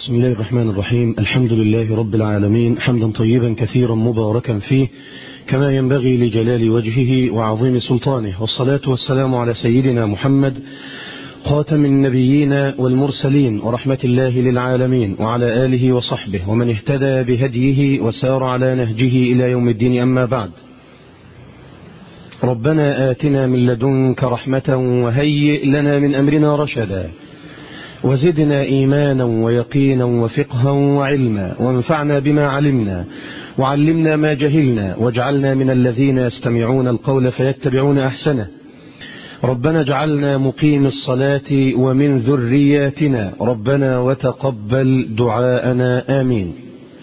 بسم الله الرحمن الرحيم الحمد لله رب العالمين حمدا طيبا كثيرا مباركا فيه كما ينبغي لجلال وجهه وعظيم سلطانه والصلاة والسلام على سيدنا محمد خاتم النبيين والمرسلين ورحمة الله للعالمين وعلى آله وصحبه ومن اهتدى بهديه وسار على نهجه إلى يوم الدين أما بعد ربنا آتنا من لدنك رحمة وهيئ لنا من أمرنا رشدا وزدنا إيمانا ويقينا وفقها وعلما وانفعنا بما علمنا وعلمنا ما جهلنا واجعلنا من الذين يستمعون القول فيتبعون أحسنه ربنا اجعلنا مقيم الصلاة ومن ذرياتنا ربنا وتقبل دعاءنا آمين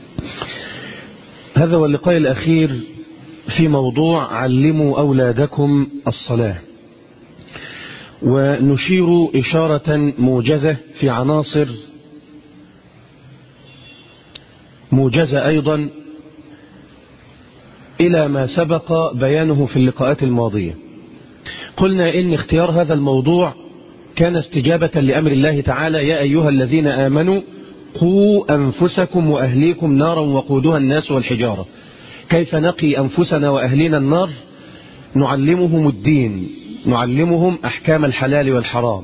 هذا هو اللقاء الأخير في موضوع علموا أولادكم الصلاة ونشير إشارة موجزة في عناصر موجزة أيضا إلى ما سبق بيانه في اللقاءات الماضية قلنا إن اختيار هذا الموضوع كان استجابة لأمر الله تعالى يا أيها الذين آمنوا قوا أنفسكم وأهليكم نارا وقودها الناس والحجارة كيف نقي أنفسنا وأهلنا النار نعلمهم الدين نعلمهم أحكام الحلال والحرام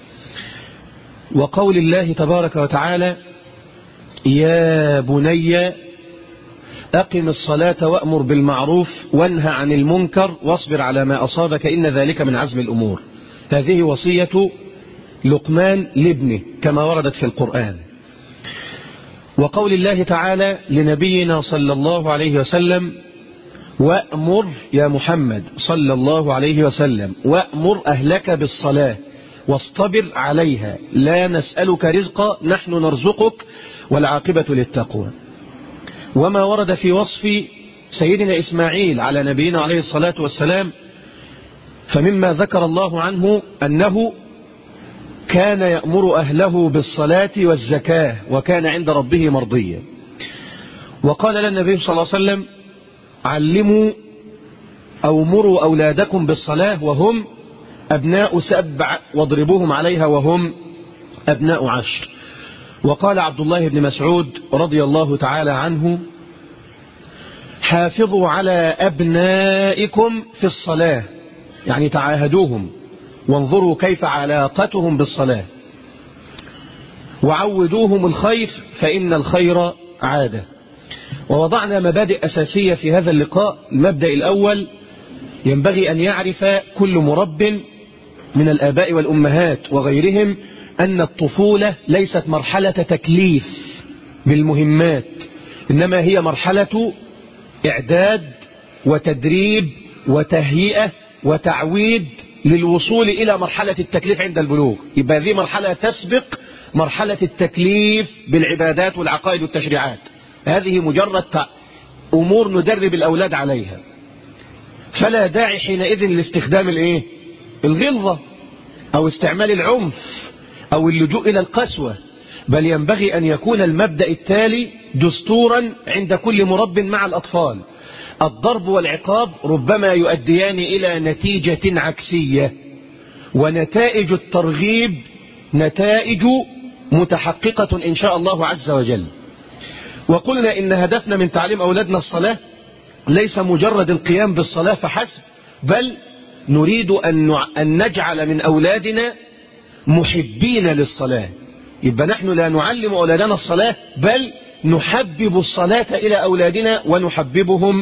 وقول الله تبارك وتعالى يا بني أقم الصلاة وأمر بالمعروف وانهى عن المنكر واصبر على ما أصابك إن ذلك من عزم الأمور هذه وصية لقمان لابنه كما وردت في القرآن وقول الله تعالى لنبينا صلى الله عليه وسلم وأمر يا محمد صلى الله عليه وسلم وأمر أهلك بالصلاة واصطبر عليها لا نسألك رزقا نحن نرزقك والعاقبة للتقوى وما ورد في وصف سيدنا إسماعيل على نبينا عليه الصلاة والسلام فمما ذكر الله عنه أنه كان يأمر أهله بالصلاة والزكاة وكان عند ربه مرضيا وقال لنا النبي صلى الله عليه وسلم علموا أو مروا أولادكم بالصلاة وهم أبناء سبع واضربوهم عليها وهم أبناء عشر وقال عبد الله بن مسعود رضي الله تعالى عنه حافظوا على أبنائكم في الصلاة يعني تعاهدوهم وانظروا كيف علاقتهم بالصلاة وعودوهم الخير فإن الخير عادة ووضعنا مبادئ أساسية في هذا اللقاء المبدأ الأول ينبغي أن يعرف كل مرب من الآباء والأمهات وغيرهم أن الطفولة ليست مرحلة تكليف بالمهمات إنما هي مرحلة إعداد وتدريب وتهيئة وتعويد للوصول إلى مرحلة التكليف عند البلوغ يبقى هذه مرحلة تسبق مرحلة التكليف بالعبادات والعقائد والتشريعات هذه مجرد أمور ندرب الأولاد عليها فلا داعي حينئذ لاستخدام الايه الغلظة أو استعمال العنف أو اللجوء إلى القسوة بل ينبغي أن يكون المبدأ التالي دستورا عند كل مرب مع الأطفال الضرب والعقاب ربما يؤديان إلى نتيجة عكسية ونتائج الترغيب نتائج متحققة إن شاء الله عز وجل وقلنا إن هدفنا من تعليم أولادنا الصلاة ليس مجرد القيام بالصلاة فحسب بل نريد أن نجعل من أولادنا محبين للصلاة يبقى نحن لا نعلم أولادنا الصلاة بل نحبب الصلاة إلى أولادنا ونحببهم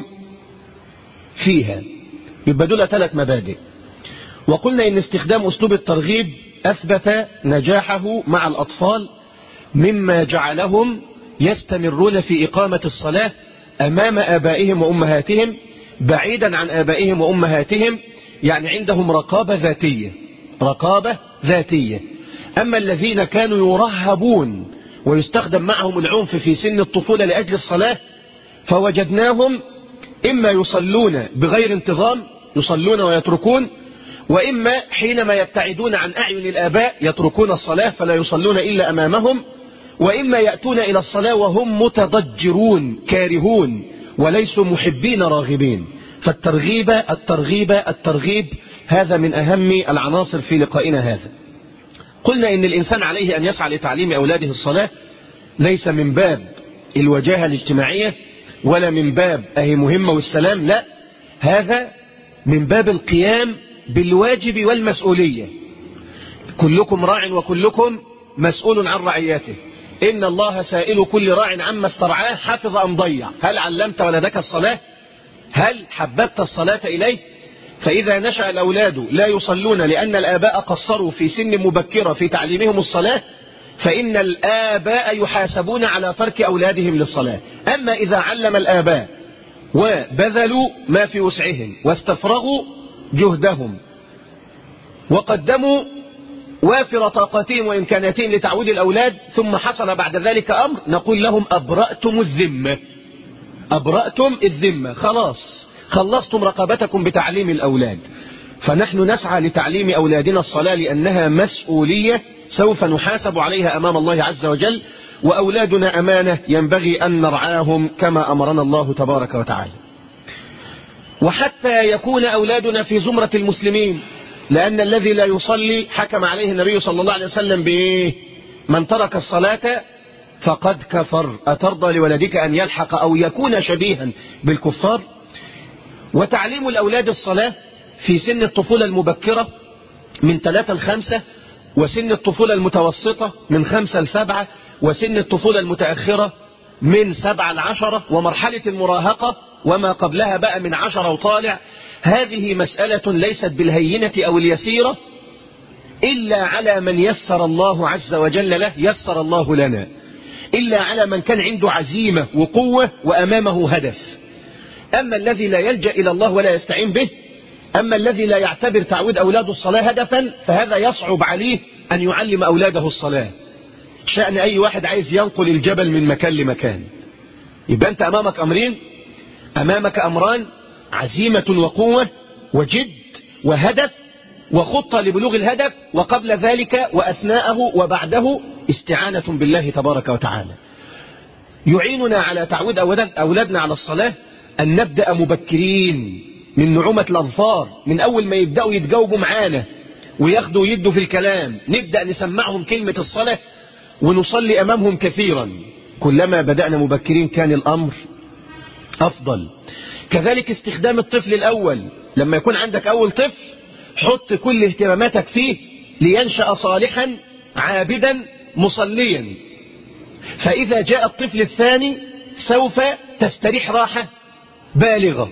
فيها يبقى دول ثلاث مبادئ وقلنا إن استخدام أسلوب الترغيب أثبت نجاحه مع الأطفال مما جعلهم يستمرون في إقامة الصلاة أمام آبائهم وأمهاتهم بعيدا عن آبائهم وأمهاتهم يعني عندهم رقابة ذاتية رقابة ذاتية أما الذين كانوا يرهبون ويستخدم معهم العنف في سن الطفولة لأجل الصلاة فوجدناهم إما يصلون بغير انتظام يصلون ويتركون وإما حينما يبتعدون عن أعين الآباء يتركون الصلاة فلا يصلون إلا أمامهم وإما يأتون إلى الصلاة وهم متضجرون كارهون وليسوا محبين راغبين فالترغيب الترغيب الترغيب هذا من أهم العناصر في لقائنا هذا قلنا إن الإنسان عليه أن يسعى لتعليم أولاده الصلاة ليس من باب الوجاهة الاجتماعية ولا من باب أهي مهمة والسلام لا هذا من باب القيام بالواجب والمسؤولية كلكم راع وكلكم مسؤول عن رعيته إن الله سائل كل راع عما استرعاه حفظ أم ضيع هل علمت ولدك الصلاة هل حببت الصلاة إليه فإذا نشأ الأولاد لا يصلون لأن الآباء قصروا في سن مبكرة في تعليمهم الصلاة فإن الآباء يحاسبون على ترك أولادهم للصلاة أما إذا علم الآباء وبذلوا ما في وسعهم واستفرغوا جهدهم وقدموا وافر طاقتهم وإمكاناتهم لتعويد الأولاد ثم حصل بعد ذلك أمر نقول لهم أبرأتم الذمة أبرأتم الذمة خلاص خلصتم رقبتكم بتعليم الأولاد فنحن نسعى لتعليم أولادنا الصلاة لأنها مسؤولية سوف نحاسب عليها أمام الله عز وجل وأولادنا أمانة ينبغي أن نرعاهم كما أمرنا الله تبارك وتعالى وحتى يكون أولادنا في زمرة المسلمين لأن الذي لا يصلي حكم عليه النبي صلى الله عليه وسلم بإيه من ترك الصلاة فقد كفر أترضى لولدك أن يلحق أو يكون شبيها بالكفار وتعليم الأولاد الصلاة في سن الطفولة المبكرة من ثلاثة لخمسة وسن الطفولة المتوسطة من خمسة لسبعة وسن الطفولة المتأخرة من سبعة لعشرة ومرحلة المراهقة وما قبلها بقى من عشرة وطالع هذه مسألة ليست بالهينة أو اليسيرة إلا على من يسر الله عز وجل له يسر الله لنا إلا على من كان عنده عزيمة وقوة وأمامه هدف أما الذي لا يلجأ إلى الله ولا يستعين به أما الذي لا يعتبر تعويد أولاده الصلاة هدفا فهذا يصعب عليه أن يعلم أولاده الصلاة شأن أي واحد عايز ينقل الجبل من مكان لمكان يبقى أنت أمامك أمرين أمامك أمران عزيمة وقوة وجد وهدف وخطة لبلوغ الهدف وقبل ذلك وأثناءه وبعده استعانة بالله تبارك وتعالى يعيننا على تعويد أولادنا على الصلاة أن نبدأ مبكرين من نعومة الأظفار من أول ما يبدأوا يتجاوبوا معانا وياخدوا يدوا في الكلام نبدأ نسمعهم كلمة الصلاة ونصلي أمامهم كثيرا كلما بدأنا مبكرين كان الأمر أفضل كذلك استخدام الطفل الأول لما يكون عندك أول طفل حط كل اهتماماتك فيه لينشأ صالحا عابدا مصليا فإذا جاء الطفل الثاني سوف تستريح راحة بالغة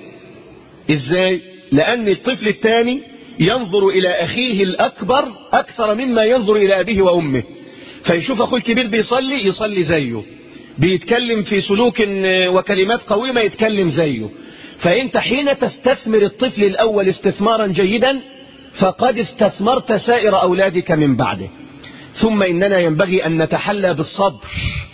إزاي؟ لأن الطفل الثاني ينظر إلى أخيه الأكبر أكثر مما ينظر إلى أبيه وأمه فيشوف أخوه الكبير بيصلي يصلي زيه بيتكلم في سلوك وكلمات قويمة يتكلم زيه فأنت حين تستثمر الطفل الأول استثمارا جيدا فقد استثمرت سائر أولادك من بعده ثم إننا ينبغي أن نتحلى بالصبر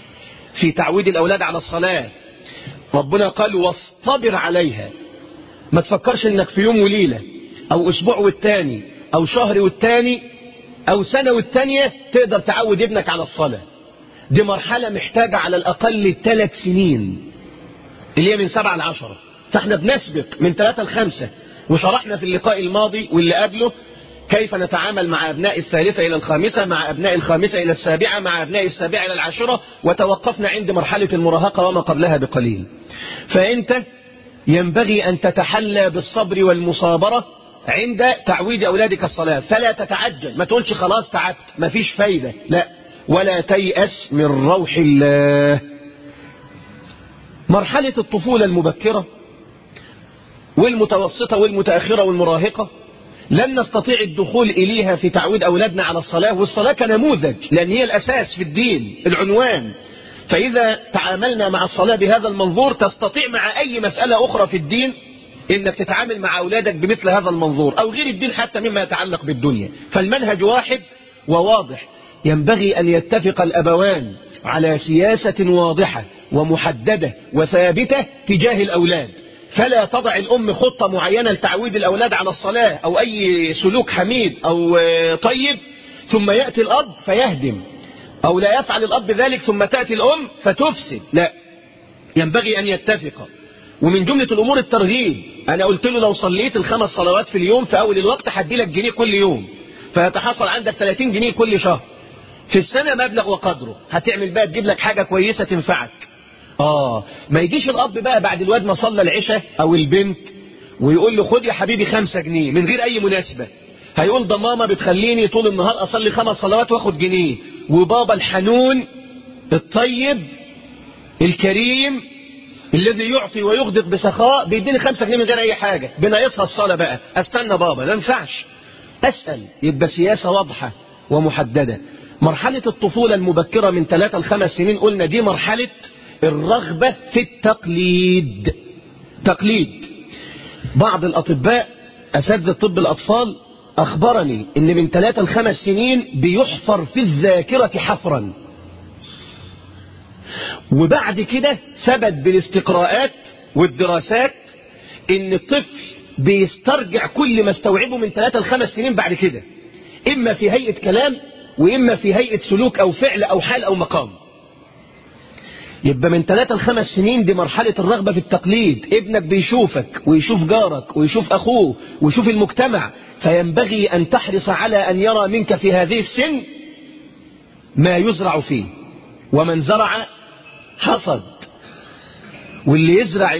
في تعويد الأولاد على الصلاة ربنا قال واصطبر عليها ما تفكرش انك في يوم وليلة او اسبوع والتاني او شهر والتاني او سنة والتانية تقدر تعود ابنك على الصلاة دي مرحلة محتاجة على الاقل ثلاث سنين اللي هي من سبعة لعشرة فاحنا بنسبق من ثلاثة لخمسة وشرحنا في اللقاء الماضي واللي قبله كيف نتعامل مع أبناء الثالثة إلى الخامسة مع أبناء الخامسة إلى السابعة مع أبناء السابعة إلى العاشرة وتوقفنا عند مرحلة المراهقة وما قبلها بقليل فأنت ينبغي أن تتحلى بالصبر والمصابرة عند تعويد أولادك الصلاة فلا تتعجل ما تقولش خلاص تعبت ما فيش فايدة لا ولا تيأس من روح الله مرحلة الطفولة المبكرة والمتوسطة والمتأخرة والمراهقة لن نستطيع الدخول إليها في تعويد أولادنا على الصلاة والصلاة كنموذج لأن هي الأساس في الدين العنوان فإذا تعاملنا مع الصلاة بهذا المنظور تستطيع مع أي مسألة أخرى في الدين إنك تتعامل مع أولادك بمثل هذا المنظور أو غير الدين حتى مما يتعلق بالدنيا فالمنهج واحد وواضح ينبغي أن يتفق الأبوان على سياسة واضحة ومحددة وثابتة تجاه الأولاد فلا تضع الأم خطة معينة لتعويد الأولاد على الصلاة أو أي سلوك حميد أو طيب ثم يأتي الأب فيهدم أو لا يفعل الأب ذلك ثم تأتي الأم فتفسد لا ينبغي أن يتفق ومن جملة الأمور الترغيب أنا قلت له لو صليت الخمس صلوات في اليوم في أول الوقت هدي لك جنيه كل يوم فيتحصل عندك 30 جنيه كل شهر في السنة مبلغ وقدره هتعمل بقى تجيب لك حاجة كويسة تنفعك آه ما يجيش الأب بقى بعد الواد ما صلى العشاء أو البنت ويقول له خد يا حبيبي خمسة جنيه من غير أي مناسبة هيقول ده ماما بتخليني طول النهار أصلي خمس صلوات واخد جنيه وبابا الحنون الطيب الكريم الذي يعطي ويغدق بسخاء بيديني خمسة جنيه من غير أي حاجة بناقصها الصلاة بقى استنى بابا ما ينفعش أسأل يبقى سياسة واضحة ومحددة مرحلة الطفولة المبكرة من ثلاثة لخمس سنين قلنا دي مرحلة الرغبة في التقليد تقليد بعض الأطباء أساتذة طب الأطفال أخبرني أن من ثلاثة لخمس سنين بيحفر في الذاكرة حفرا وبعد كده ثبت بالاستقراءات والدراسات أن الطفل بيسترجع كل ما استوعبه من ثلاثة لخمس سنين بعد كده إما في هيئة كلام وإما في هيئة سلوك أو فعل أو حال أو مقام يبقى من ثلاثة لخمس سنين دي مرحلة الرغبة في التقليد ابنك بيشوفك ويشوف جارك ويشوف أخوه ويشوف المجتمع فينبغي أن تحرص على أن يرى منك في هذه السن ما يزرع فيه ومن زرع حصد واللي يزرع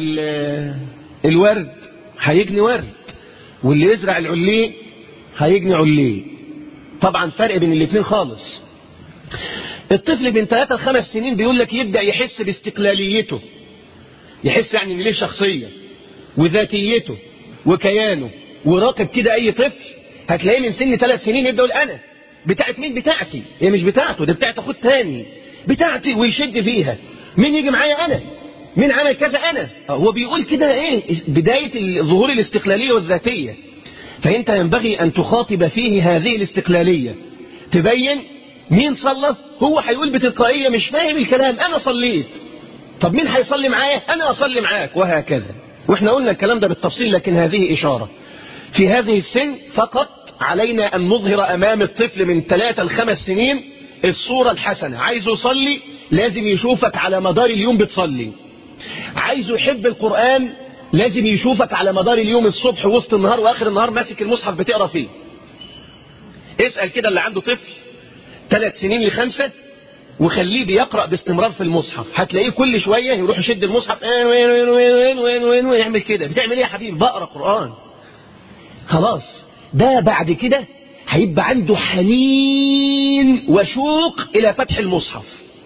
الورد هيجني ورد واللي يزرع العليه هيجني عليه طبعا فرق بين الاثنين خالص الطفل بين 3 ل 5 سنين بيقول لك يبدأ يحس باستقلاليته يحس يعني ان ليه شخصية وذاتيته وكيانه وراقب كده اي طفل هتلاقيه من سن 3 سنين يبدأ يقول انا بتاعت مين بتاعتي هي مش بتاعته ده بتاعت اخوه تاني بتاعتي ويشد فيها مين يجي معايا انا مين عمل كذا انا هو بيقول كده ايه بداية ظهور الاستقلالية والذاتية فانت ينبغي ان تخاطب فيه هذه الاستقلالية تبين مين صلى هو هيقول بتلقائية مش فاهم الكلام أنا صليت طب مين هيصلي معايا أنا أصلي معاك وهكذا وإحنا قلنا الكلام ده بالتفصيل لكن هذه إشارة في هذه السن فقط علينا أن نظهر أمام الطفل من ثلاثة لخمس سنين الصورة الحسنة عايزه يصلي لازم يشوفك على مدار اليوم بتصلي عايزه يحب القرآن لازم يشوفك على مدار اليوم الصبح وسط النهار وآخر النهار ماسك المصحف بتقرأ فيه اسأل كده اللي عنده طفل ثلاث سنين لخمسة وخليه بيقرأ باستمرار في المصحف هتلاقيه كل شوية يروح يشد المصحف وين وين وين وين وين وين ويعمل كده بتعمل ايه يا حبيبي بقرأ قرآن خلاص ده بعد كده هيبقى عنده حنين وشوق إلى فتح المصحف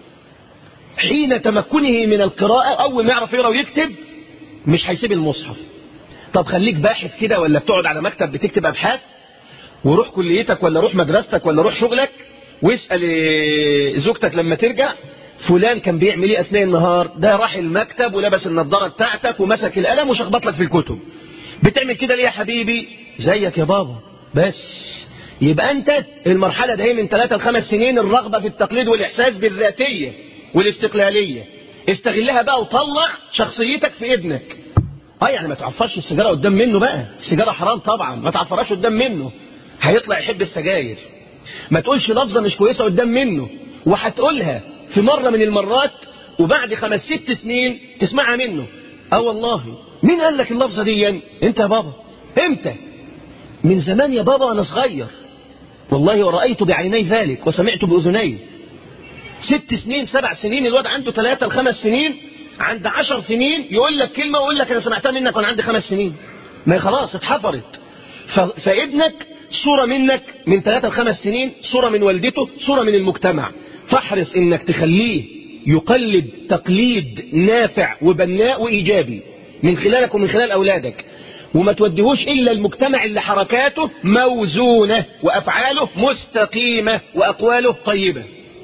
حين تمكنه من القراءة أول ما يعرف يقرأ ويكتب مش هيسيب المصحف طب خليك باحث كده ولا بتقعد على مكتب بتكتب أبحاث وروح كليتك ولا روح مدرستك ولا روح شغلك واسأل زوجتك لما ترجع فلان كان بيعمل ايه اثناء النهار ده راح المكتب ولبس النظارة بتاعتك ومسك القلم وشخبط لك في الكتب بتعمل كده ليه يا حبيبي زيك يا بابا بس يبقى انت المرحلة ده من 3 ل 5 سنين الرغبة في التقليد والإحساس بالذاتية والاستقلالية استغلها بقى وطلع شخصيتك في ابنك اه يعني ما تعفرش السيجارة قدام منه بقى السيجارة حرام طبعا ما تعفرهاش قدام منه هيطلع يحب السجاير ما تقولش لفظة مش كويسة قدام منه وهتقولها في مرة من المرات وبعد خمس ست سنين تسمعها منه اه والله مين قال لك اللفظة دي انت يا بابا امتى من زمان يا بابا انا صغير والله ورأيت بعيني ذلك وسمعت بأذني ست سنين سبع سنين الواد عنده ثلاثة لخمس سنين عند عشر سنين يقول لك كلمة ويقول لك انا سمعتها منك وانا عندي خمس سنين ما خلاص اتحفرت فابنك صورة منك من ثلاثة لخمس سنين صورة من والدته صورة من المجتمع فاحرص انك تخليه يقلد تقليد نافع وبناء وإيجابي من خلالك ومن خلال أولادك وما توديهوش إلا المجتمع اللي حركاته موزونة وأفعاله مستقيمة وأقواله طيبة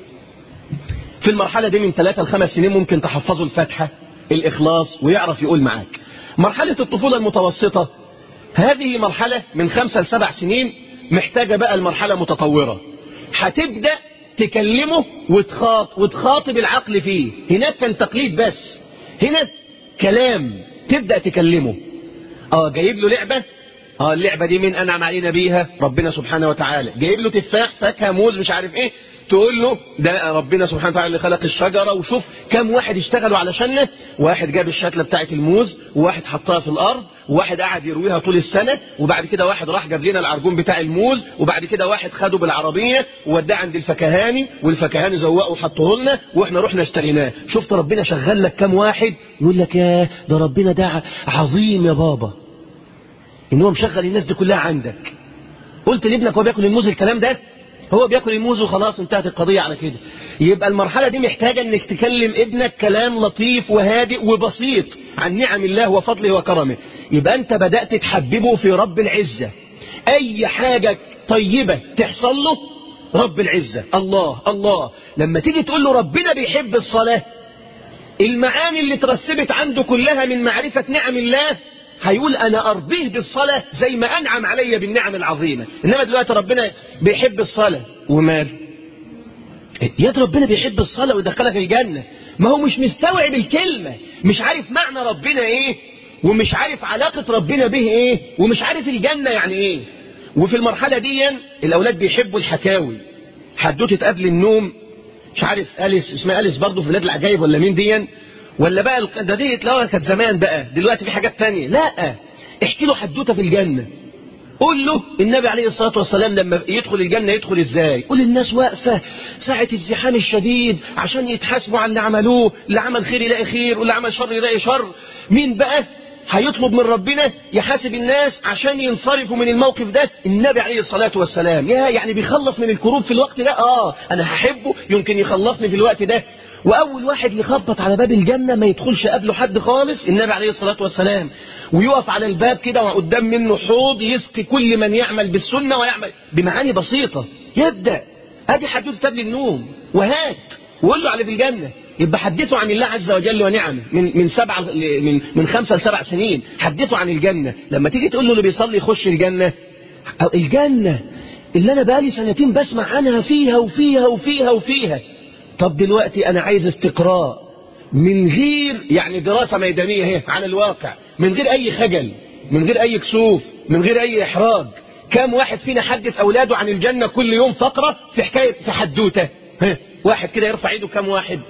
في المرحلة دي من ثلاثة لخمس سنين ممكن تحفظه الفتحة الإخلاص ويعرف يقول معاك مرحلة الطفولة المتوسطة هذه مرحلة من خمسة لسبع سنين محتاجة بقى المرحلة متطورة هتبدأ تكلمه وتخاط وتخاطب العقل فيه هناك كان تقليد بس هنا كلام تبدأ تكلمه اه جايب له لعبة اه اللعبة دي من أنعم علينا بيها ربنا سبحانه وتعالى جايب له تفاح فاكهة موز مش عارف ايه تقول له ده ربنا سبحانه وتعالى اللي خلق الشجرة وشوف كم واحد اشتغلوا علشاننا واحد جاب الشتلة بتاعة الموز وواحد حطها في الأرض وواحد قعد يرويها طول السنة وبعد كده واحد راح جاب لنا العرجون بتاع الموز وبعد كده واحد خده بالعربية ووداه عند الفكهاني والفكهاني زوقه وحطه لنا واحنا رحنا اشتريناه شفت ربنا شغل لك كم واحد يقول لك يا ده ربنا ده عظيم يا بابا ان هو مشغل الناس دي كلها عندك قلت لابنك هو بياكل الموز الكلام ده هو بياكل الموز وخلاص انتهت القضية على كده يبقى المرحلة دي محتاجة انك تكلم ابنك كلام لطيف وهادئ وبسيط عن نعم الله وفضله وكرمه يبقى انت بدأت تحببه في رب العزة اي حاجة طيبة تحصل له رب العزة الله الله لما تيجي تقول له ربنا بيحب الصلاة المعاني اللي ترسبت عنده كلها من معرفة نعم الله هيقول أنا أرضيه بالصلاة زي ما أنعم علي بالنعم العظيمة إنما دلوقتي ربنا بيحب الصلاة ومال يد ربنا بيحب الصلاة ويدخلك الجنة ما هو مش مستوعب الكلمة مش عارف معنى ربنا إيه ومش عارف علاقة ربنا به إيه ومش عارف الجنة يعني إيه وفي المرحلة دي الأولاد بيحبوا الحكاوي حدوتة قبل النوم مش عارف أليس اسمها أليس برضه في بلاد العجايب ولا مين دي ولا بقى ده دي اتلاقى كانت زمان بقى دلوقتي في حاجات تانية لا احكي له حدوته في الجنة قول له النبي عليه الصلاة والسلام لما يدخل الجنة يدخل ازاي قول الناس واقفة ساعة الزحام الشديد عشان يتحاسبوا على اللي عملوه اللي عمل خير يلاقي خير واللي عمل شر يلاقي شر مين بقى هيطلب من ربنا يحاسب الناس عشان ينصرفوا من الموقف ده النبي عليه الصلاة والسلام يا يعني بيخلص من الكروب في الوقت ده اه انا هحبه يمكن يخلصني في الوقت ده وأول واحد يخبط على باب الجنة ما يدخلش قبله حد خالص النبي عليه الصلاة والسلام ويقف على الباب كده وقدام منه حوض يسقي كل من يعمل بالسنة ويعمل بمعاني بسيطة يبدأ ادي حدوث قبل النوم وهات وقول له على في الجنة يبقى حدثوا عن الله عز وجل ونعمه من من سبعة من من خمسة لسبع سنين حدثوا عن الجنة لما تيجي تقول له اللي بيصلي يخش الجنة الجنة اللي أنا بقالي سنتين بسمع عنها فيها وفيها وفيها وفيها طب دلوقتي أنا عايز استقراء من غير يعني دراسة ميدانية هي عن الواقع من غير أي خجل من غير أي كسوف من غير أي إحراج كم واحد فينا حدث أولاده عن الجنة كل يوم فقرة في حكاية في حدوتة ها واحد كده يرفع ايده كم واحد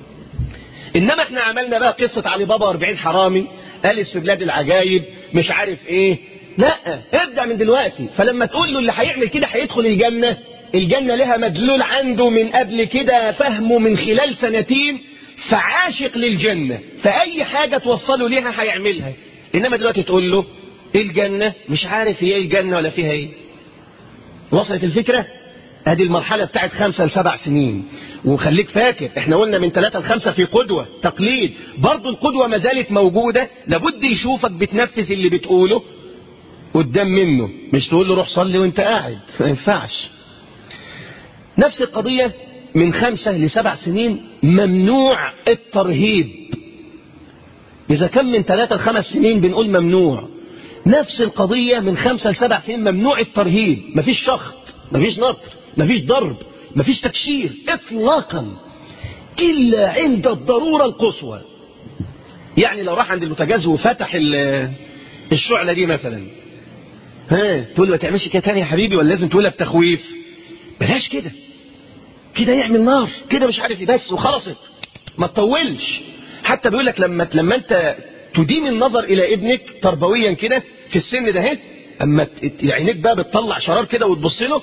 إنما احنا عملنا بقى قصة علي بابا 40 حرامي أليس في بلاد العجايب مش عارف ايه لا ابدأ من دلوقتي فلما تقول له اللي هيعمل كده هيدخل الجنة الجنة لها مدلول عنده من قبل كده فهمه من خلال سنتين فعاشق للجنة فأي حاجة توصله ليها هيعملها إنما دلوقتي تقول له الجنة مش عارف هي الجنة ولا فيها ايه وصلت الفكرة ادي المرحلة بتاعت خمسة لسبع سنين وخليك فاكر احنا قلنا من ثلاثة لخمسة في قدوة تقليد برضو القدوة ما زالت موجودة لابد يشوفك بتنفذ اللي بتقوله قدام منه مش تقول له روح صلي وانت قاعد ما ينفعش نفس القضية من خمسة لسبع سنين ممنوع الترهيب إذا كان من ثلاثة لخمس سنين بنقول ممنوع نفس القضية من خمسة لسبع سنين ممنوع الترهيب مفيش شخط مفيش نطر مفيش ضرب مفيش تكشير اطلاقا إلا عند الضرورة القصوى يعني لو راح عند البوتاجاز وفتح الشعلة دي مثلا ها تقول له ما تعملش كده تاني يا حبيبي ولا لازم تقولها بتخويف بلاش كده كده يعمل نار كده مش عارف بس وخلصت ما تطولش حتى بيقول لك لما لما انت تديم النظر الى ابنك تربويا كده في السن ده اهي اما عينيك بقى بتطلع شرار كده وتبص له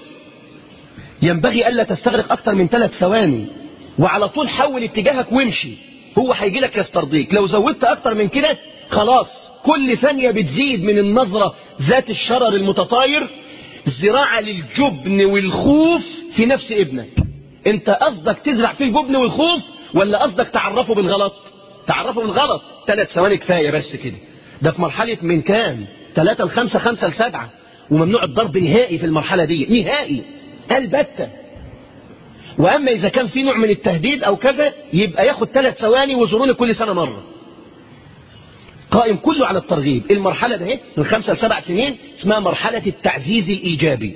ينبغي الا تستغرق اكتر من ثلاث ثواني وعلى طول حول اتجاهك وامشي هو هيجي لك يسترضيك لو زودت اكتر من كده خلاص كل ثانية بتزيد من النظرة ذات الشرر المتطاير زراعة للجبن والخوف في نفس ابنك انت قصدك تزرع فيه الجبن والخوف ولا قصدك تعرفه بالغلط تعرفه بالغلط ثلاث ثواني كفاية بس كده ده في مرحلة من كام ثلاثة لخمسة خمسة لسبعة وممنوع الضرب نهائي في المرحلة دي نهائي البتة وأما إذا كان في نوع من التهديد أو كذا يبقى ياخد ثلاث ثواني وزوروني كل سنة مرة قائم كله على الترغيب المرحلة ده من خمسة لسبع سنين اسمها مرحلة التعزيز الإيجابي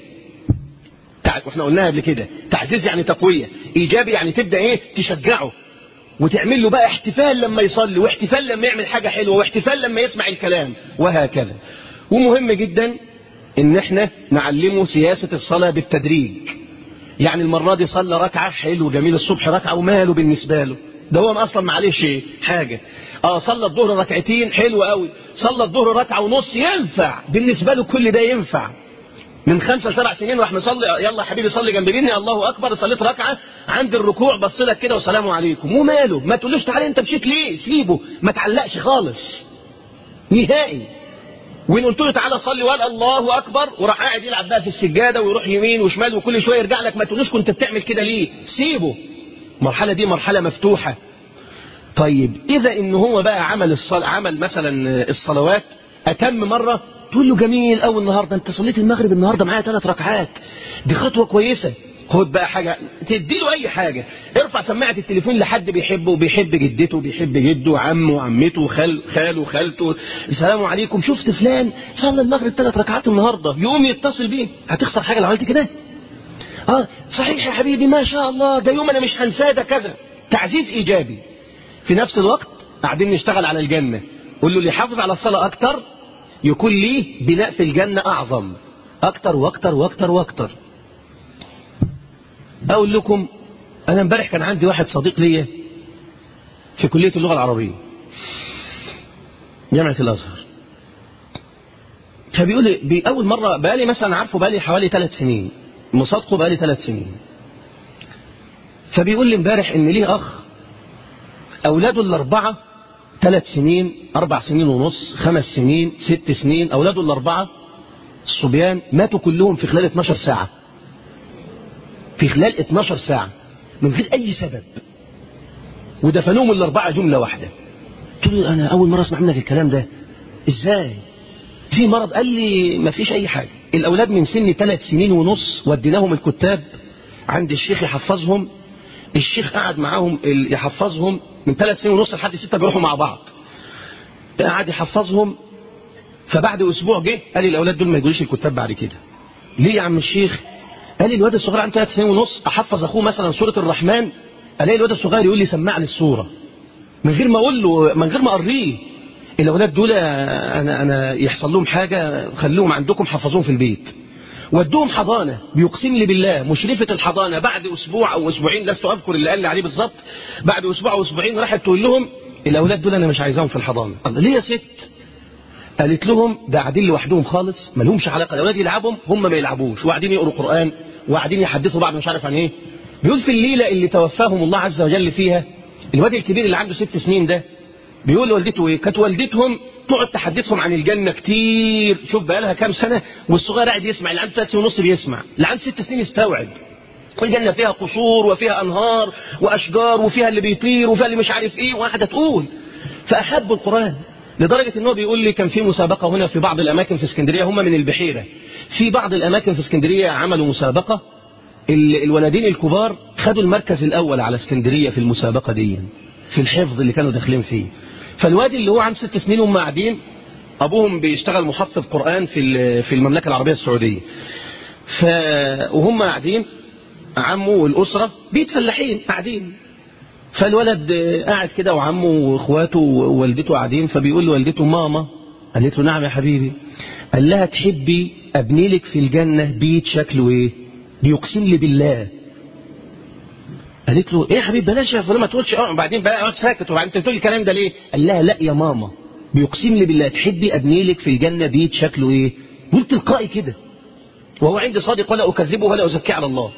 واحنا قلناها قبل كده تعزيز يعني تقوية إيجابي يعني تبدأ إيه تشجعه وتعمل له بقى احتفال لما يصلي واحتفال لما يعمل حاجة حلوة واحتفال لما يسمع الكلام وهكذا ومهم جدا ان احنا نعلمه سياسة الصلاة بالتدريج يعني المرة دي صلى ركعة حلو جميل الصبح ركعة وماله بالنسبة له ده هو اصلا معلش حاجة اه صلى الظهر ركعتين حلو قوي صلى الظهر ركعة ونص ينفع بالنسبة له كل ده ينفع من خمسة سبع سنين راح مصلي يلا يا حبيبي صلي جنب مني الله اكبر صليت ركعه عند الركوع بص لك كده والسلام عليكم وماله ما تقولوش تعالى انت مشيت ليه سيبه ما تعلقش خالص نهائي وان قلت له تعالى صلي وقال الله اكبر وراح قاعد يلعب بقى في السجاده ويروح يمين وشمال وكل شويه يرجع لك ما تقولوش كنت بتعمل كده ليه سيبه المرحله دي مرحله مفتوحه طيب اذا ان هو بقى عمل الصل... عمل مثلا الصلوات اتم مره تقول له جميل قوي النهارده انت صليت المغرب النهارده معايا ثلاث ركعات دي خطوه كويسه خد بقى حاجه تدي له اي حاجه ارفع سماعه التليفون لحد بيحبه وبيحب جدته وبيحب جده وعمه وعمته وخال خاله وخالته السلام عليكم شفت فلان صلى المغرب ثلاث ركعات النهارده يقوم يتصل بيه هتخسر حاجه لو عملت كده اه صحيح يا حبيبي ما شاء الله ده يوم انا مش هنساه ده كذا تعزيز ايجابي في نفس الوقت قاعدين نشتغل على الجنه قول له اللي يحافظ على الصلاه اكتر يكون ليه بناء في الجنة أعظم أكتر وأكتر وأكتر وأكتر أقول لكم أنا امبارح كان عندي واحد صديق ليا في كلية اللغة العربية جامعة الأزهر فبيقول لي بأول مرة بقالي مثلا عارفه بقالي حوالي ثلاث سنين مصادقه بقالي ثلاث سنين فبيقول لي امبارح إن ليه أخ أولاده الأربعة ثلاث سنين أربع سنين ونص خمس سنين ست سنين أولاده الأربعة الصبيان ماتوا كلهم في خلال 12 ساعة في خلال 12 ساعة من غير أي سبب ودفنوهم الأربعة جملة واحدة قلت له أنا أول مرة أسمع منك الكلام ده إزاي في مرض قال لي ما فيش أي حاجة الأولاد من سن ثلاث سنين ونص وديناهم الكتاب عند الشيخ يحفظهم الشيخ قعد معاهم يحفظهم من ثلاث سنين ونص لحد ستة بيروحوا مع بعض قعد يحفظهم فبعد اسبوع جه قال لي الاولاد دول ما يجوش الكتاب بعد كده ليه يا عم الشيخ قال لي الواد الصغير عنده ثلاث سنين ونص احفظ اخوه مثلا سوره الرحمن الاقي الواد الصغير يقول لي سمع لي السوره من غير ما اقول له من غير ما اقريه الاولاد دول انا انا يحصل لهم حاجه خلوهم عندكم حفظوهم في البيت ودوهم حضانة بيقسم لي بالله مشرفة الحضانة بعد أسبوع أو أسبوعين لست أذكر اللي قال لي عليه بالظبط بعد أسبوع أو أسبوعين راحت تقول لهم الأولاد دول أنا مش عايزاهم في الحضانة قال ليه يا ست قالت لهم ده قاعدين لوحدهم خالص ما لهمش علاقة الأولاد يلعبهم هم ما يلعبوش وقاعدين يقروا قرآن وقاعدين يحدثوا بعض مش عارف عن إيه بيقول في الليلة اللي توفاهم الله عز وجل فيها الواد الكبير اللي عنده ست سنين ده بيقول لوالدته ايه كانت والدتهم تقعد تحدثهم عن الجنة كتير شوف بقى لها كام سنة والصغير قاعد يسمع اللي عنده ثلاث سنين ونص بيسمع اللي عنده ست سنين يستوعب الجنة فيها قصور وفيها أنهار وأشجار وفيها اللي بيطير وفيها اللي مش عارف إيه واحدة تقول فأحبوا القرآن لدرجة ان هو بيقول لي كان في مسابقة هنا في بعض الأماكن في اسكندرية هم من البحيرة في بعض الأماكن في اسكندرية عملوا مسابقة الولدين الكبار خدوا المركز الأول على اسكندرية في المسابقة دي في الحفظ اللي كانوا داخلين فيه فالواد اللي هو عنده ست سنين هم قاعدين أبوهم بيشتغل محفظ قرآن في في المملكة العربية السعودية ف وهم قاعدين عمه والأسرة بيت فلاحين قاعدين فالولد قاعد كده وعمه واخواته ووالدته قاعدين فبيقول لوالدته ماما قالت له نعم يا حبيبي قال لها تحبي ابني لك في الجنة بيت شكله ايه بيقسم لي بالله قالت له ايه يا حبيبي بلاش يا فلان ما تقولش اه وبعدين بقى اقعد ساكت وبعدين انت بتقول الكلام ده ليه قال لها لا يا ماما بيقسم لي بالله تحبي ابني لك في الجنة بيت شكله ايه قلت تلقائي كده وهو عندي صادق ولا اكذبه ولا ازكيه على الله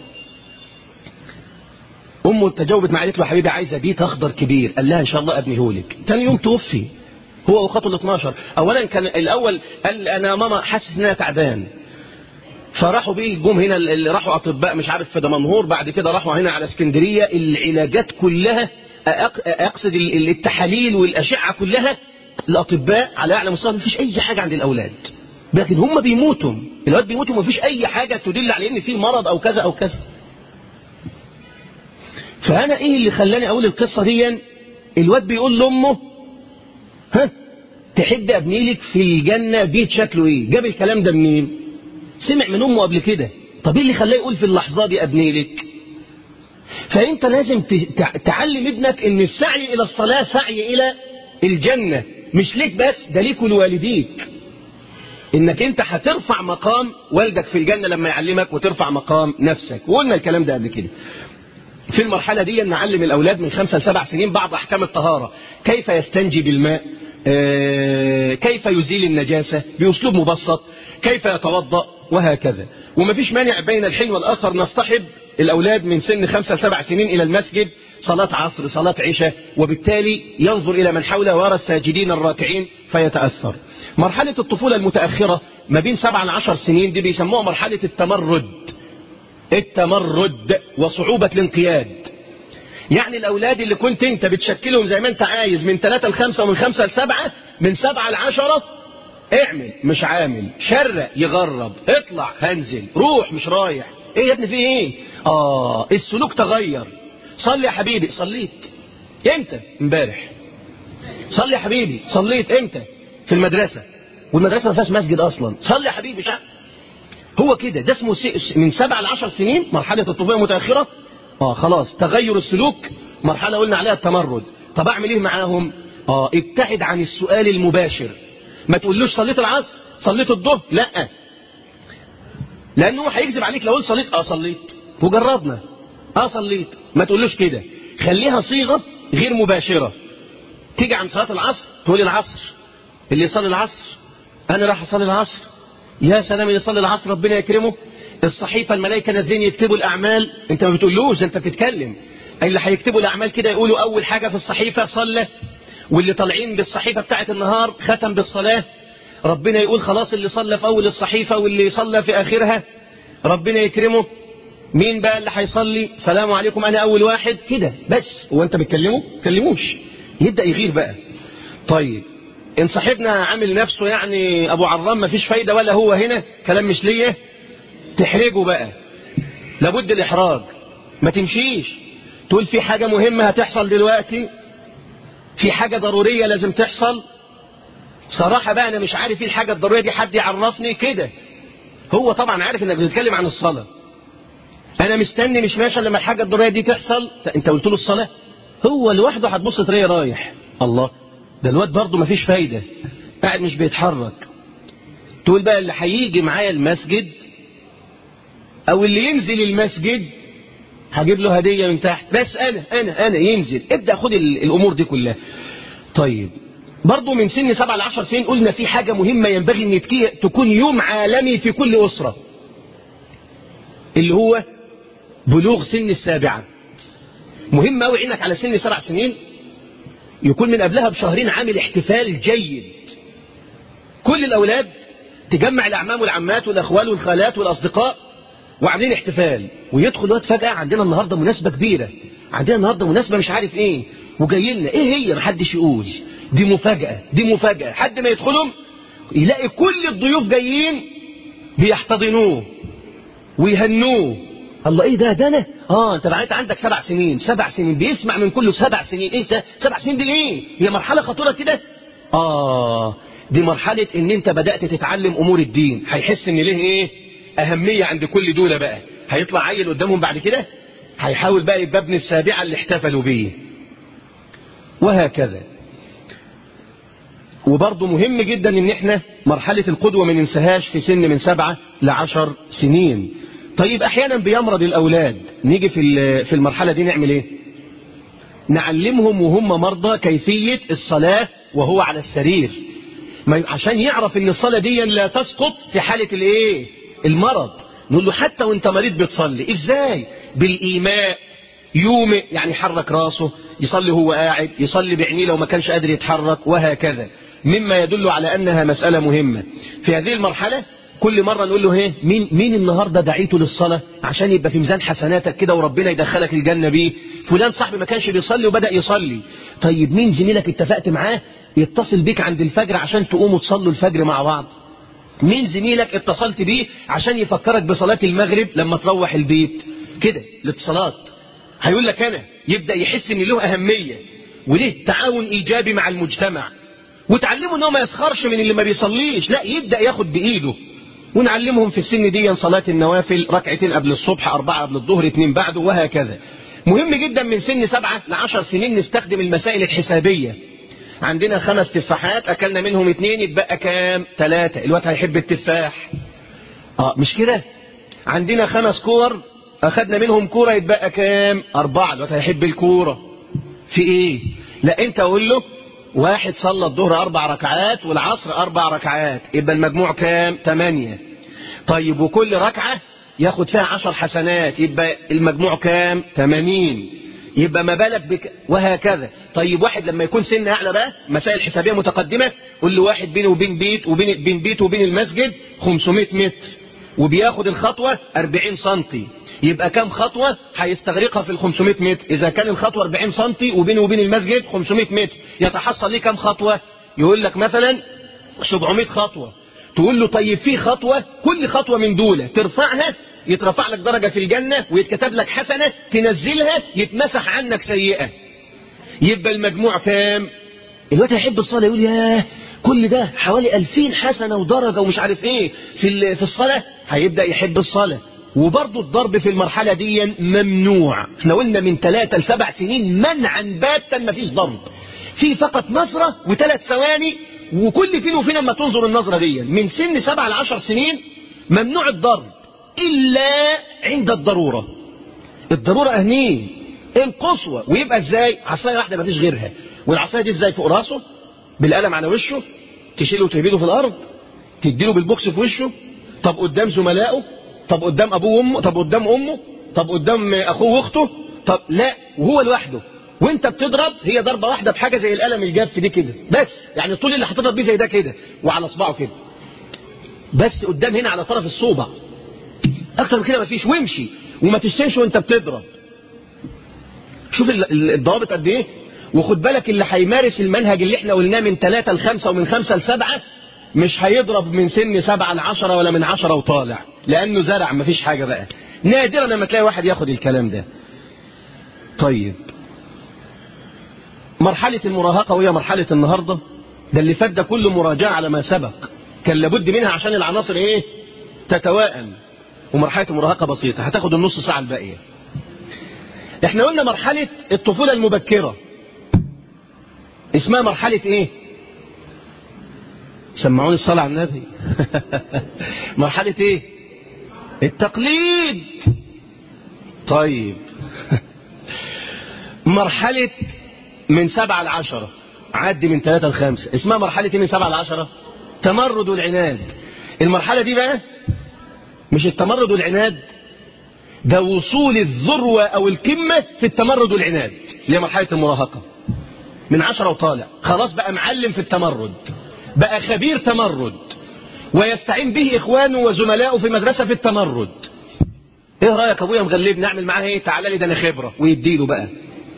امه تجاوبت معاه قالت له يا حبيبي عايزه بيت اخضر كبير قال لها ان شاء الله ابنيه لك ثاني يوم توفي هو واخواته ال 12 اولا كان الاول قال انا ماما حاسس ان انا تعبان فراحوا بيه جم هنا اللي راحوا اطباء مش عارف في دمنهور بعد كده راحوا هنا على اسكندريه العلاجات كلها اقصد التحاليل والاشعه كلها الاطباء على اعلى مستوى مفيش اي حاجه عند الاولاد لكن هم بيموتوا الاولاد بيموتوا مفيش اي حاجه تدل على ان في مرض او كذا او كذا فأنا إيه اللي خلاني أقول القصة دي الواد بيقول لأمه ها تحب أبني لك في الجنة بيت شكله إيه جاب الكلام ده منين سمع من أمه قبل كده طب إيه اللي خلاه يقول في اللحظة دي أبني لك فأنت لازم تعلم ابنك إن السعي إلى الصلاة سعي إلى الجنة مش ليك بس ده ليك ولوالديك انك انت هترفع مقام والدك في الجنة لما يعلمك وترفع مقام نفسك وقلنا الكلام ده قبل كده في المرحلة دي نعلم الأولاد من خمسة لسبع سنين بعض أحكام الطهارة كيف يستنجي بالماء آه، كيف يزيل النجاسة بأسلوب مبسط كيف يتوضأ وهكذا ومفيش مانع بين الحين والآخر نصطحب الأولاد من سن خمسة لسبع سنين إلى المسجد صلاة عصر صلاة عشاء وبالتالي ينظر إلى من حوله ويرى الساجدين الراكعين فيتأثر مرحلة الطفولة المتأخرة ما بين سبع لعشر سنين دي بيسموها مرحلة التمرد التمرد وصعوبة الانقياد يعني الأولاد اللي كنت أنت بتشكلهم زي ما أنت عايز من ثلاثة لخمسة ومن خمسة لسبعة من سبعة لعشرة اعمل مش عامل شرق يغرب اطلع هنزل روح مش رايح ايه يا ابني في ايه اه السلوك تغير صلي يا حبيبي صليت امتى امبارح صلي يا حبيبي صليت امتى في المدرسة والمدرسة ما فيهاش مسجد اصلا صلي يا حبيبي شع هو كده ده اسمه سي... من سبع لعشر سنين مرحلة الطفولة المتأخرة اه خلاص تغير السلوك مرحلة قلنا عليها التمرد طب اعمل ايه معاهم اه ابتعد عن السؤال المباشر ما تقولوش صليت العصر صليت الظهر لا لانه هو هيكذب عليك لو قلت صليت اه صليت وجربنا اه صليت ما تقولوش كده خليها صيغة غير مباشرة تيجي عن صلاة العصر تقول العصر اللي يصلي العصر انا راح اصلي العصر يا سلام اللي يصلي العصر ربنا يكرمه الصحيفة الملائكة نازلين يكتبوا الأعمال أنت ما بتقولوش أنت بتتكلم اللي هيكتبوا الأعمال كده يقولوا أول حاجة في الصحيفة صلى واللي طالعين بالصحيفة بتاعت النهار ختم بالصلاة ربنا يقول خلاص اللي صلى في أول الصحيفة واللي صلى في آخرها ربنا يكرمه مين بقى اللي هيصلي سلام عليكم أنا أول واحد كده بس هو أنت بتكلمه كلموش يبدأ يغير بقى طيب إن صاحبنا عامل نفسه يعني أبو عرام ما فيش فايدة ولا هو هنا كلام مش ليه تحرجه بقى لابد الإحراج ما تمشيش تقول في حاجة مهمة هتحصل دلوقتي في حاجة ضرورية لازم تحصل صراحة بقى أنا مش عارف ايه الحاجة الضرورية دي حد يعرفني كده هو طبعا عارف انك بتتكلم عن الصلاة انا مستني مش ماشي لما الحاجة الضرورية دي تحصل انت قلت له الصلاة هو لوحده هتبص تلاقيه رايح الله ده الواد برضه مفيش فايدة قاعد مش بيتحرك تقول بقى اللي هيجي معايا المسجد او اللي ينزل المسجد هجيب له هدية من تحت بس انا انا انا ينزل ابدأ خد الامور دي كلها طيب برضه من سن سبعة لعشر سنين قلنا في حاجة مهمة ينبغي ان تكون يوم عالمي في كل أسرة اللي هو بلوغ سن السابعة مهم قوي عينك على سن سبع سنين يكون من قبلها بشهرين عامل احتفال جيد كل الأولاد تجمع الأعمام والعمات والأخوال والخالات والأصدقاء وعاملين احتفال ويدخل وقت فجأة عندنا النهاردة مناسبة كبيرة عندنا النهاردة مناسبة مش عارف ايه وجاي لنا ايه هي محدش يقول دي مفاجأة دي مفاجأة حد ما يدخلهم يلاقي كل الضيوف جايين بيحتضنوه ويهنوه الله ايه ده ده انا اه انت بعت عندك سبع سنين سبع سنين بيسمع من كله سبع سنين ايه ده سبع سنين دي ايه هي مرحلة خطيرة كده اه دي مرحلة ان انت بدأت تتعلم امور الدين هيحس ان ليه ايه اهمية عند كل دولة بقى هيطلع عيل قدامهم بعد كده هيحاول بقى يبقى ابن السابعة اللي احتفلوا بيه وهكذا وبرضه مهم جدا ان احنا مرحلة القدوة ما ننساهاش في سن من سبعة لعشر سنين طيب احيانا بيمرض الاولاد نيجي في في المرحلة دي نعمل ايه نعلمهم وهم مرضى كيفية الصلاة وهو على السرير عشان يعرف ان الصلاة دي لا تسقط في حالة الايه المرض نقول له حتى وانت مريض بتصلي ازاي بالايماء يومئ يعني يحرك راسه يصلي هو قاعد يصلي بعينيه لو ما كانش قادر يتحرك وهكذا مما يدل على أنها مسألة مهمة في هذه المرحلة كل مرة نقول له ايه مين, مين النهاردة دعيته للصلاة عشان يبقى في ميزان حسناتك كده وربنا يدخلك الجنة بيه فلان صاحبي ما كانش بيصلي وبدأ يصلي طيب مين زميلك اتفقت معاه يتصل بيك عند الفجر عشان تقوموا تصلوا الفجر مع بعض مين زميلك اتصلت بيه عشان يفكرك بصلاة المغرب لما تروح البيت كده الاتصالات هيقول لك أنا يبدأ يحس ان له أهمية وليه تعاون إيجابي مع المجتمع وتعلمه انه ما يسخرش من اللي ما بيصليش لا يبدأ ياخد بإيده ونعلمهم في السن دي صلاة النوافل ركعتين قبل الصبح أربعة قبل الظهر اثنين بعده وهكذا مهم جدا من سن سبعة لعشر سنين نستخدم المسائل الحسابية عندنا خمس تفاحات أكلنا منهم اتنين يتبقى كام ثلاثة الوقت هيحب التفاح اه مش كده عندنا خمس كور أخدنا منهم كورة يتبقى كام أربعة الوقت هيحب الكورة في إيه لا أنت أقول له واحد صلى الظهر أربع ركعات والعصر أربع ركعات يبقى المجموع كام ثمانية طيب وكل ركعة ياخد فيها عشر حسنات يبقى المجموع كام ثمانين يبقى ما بالك بك وهكذا طيب واحد لما يكون سن أعلى بقى مسائل حسابية متقدمة قول له واحد بينه وبين بيت وبين بين بيته وبين المسجد 500 متر وبياخد الخطوة 40 سنتي يبقى كم خطوة هيستغرقها في ال 500 متر إذا كان الخطوة 40 سنتي وبينه وبين المسجد 500 متر يتحصل ليه كم خطوة يقول لك مثلا 700 خطوة تقول له طيب في خطوة كل خطوة من دول ترفعها يترفع لك درجة في الجنة ويتكتب لك حسنة تنزلها يتمسح عنك سيئة يبقى المجموع كام الوقت هيحب الصلاة يقول ياه كل ده حوالي ألفين حسنة ودرجة ومش عارف ايه في في الصلاة هيبدأ يحب الصلاة وبرضه الضرب في المرحلة دي ممنوع احنا قلنا من ثلاثة لسبع سنين منعا باتا ما فيش ضرب في فقط نظرة وثلاث ثواني وكل فين وفين لما تنظر النظرة دي من سن سبع لعشر سنين ممنوع الضرب إلا عند الضرورة الضرورة أهنين القصوى ويبقى ازاي عصاية واحدة ما فيش غيرها والعصاية دي ازاي فوق راسه بالقلم على وشه تشيله وتهبيده في الأرض تديله بالبوكس في وشه طب قدام زملائه طب قدام أبوه وأمه طب قدام أمه طب قدام أخوه وأخته طب لا وهو لوحده وانت بتضرب هي ضربة واحدة بحاجة زي القلم الجاف دي كده بس يعني الطول اللي هتضرب بيه زي ده كده وعلى صباعه كده بس قدام هنا على طرف الصوبع اكتر من كده مفيش وامشي وما تشتمش وانت بتضرب شوف الضوابط قد ايه وخد بالك اللي هيمارس المنهج اللي احنا قلناه من ثلاثة لخمسة ومن خمسة لسبعة مش هيضرب من سن سبعة لعشرة ولا من عشرة وطالع لأنه زرع مفيش حاجة بقى نادرا لما تلاقي واحد ياخد الكلام ده طيب مرحلة المراهقة وهي مرحلة النهاردة ده اللي فات ده كله مراجعة على ما سبق كان لابد منها عشان العناصر ايه تتوائم ومرحلة المراهقة بسيطة هتاخد النص ساعة الباقية احنا قلنا مرحلة الطفولة المبكرة اسمها مرحلة ايه سمعوني الصلاة على النبي مرحلة ايه التقليد طيب مرحلة من سبعة لعشرة عدي من ثلاثة لخمسة اسمها مرحلة ايه من سبعة لعشرة تمرد والعناد المرحلة دي بقى مش التمرد والعناد ده وصول الذروة أو القمة في التمرد والعناد اللي هي مرحلة المراهقة من عشرة وطالع خلاص بقى معلم في التمرد بقى خبير تمرد ويستعين به إخوانه وزملائه في المدرسة في التمرد ايه رأيك ابويا مغلب نعمل معاه ايه تعالى لي ده انا خبرة ويديله بقى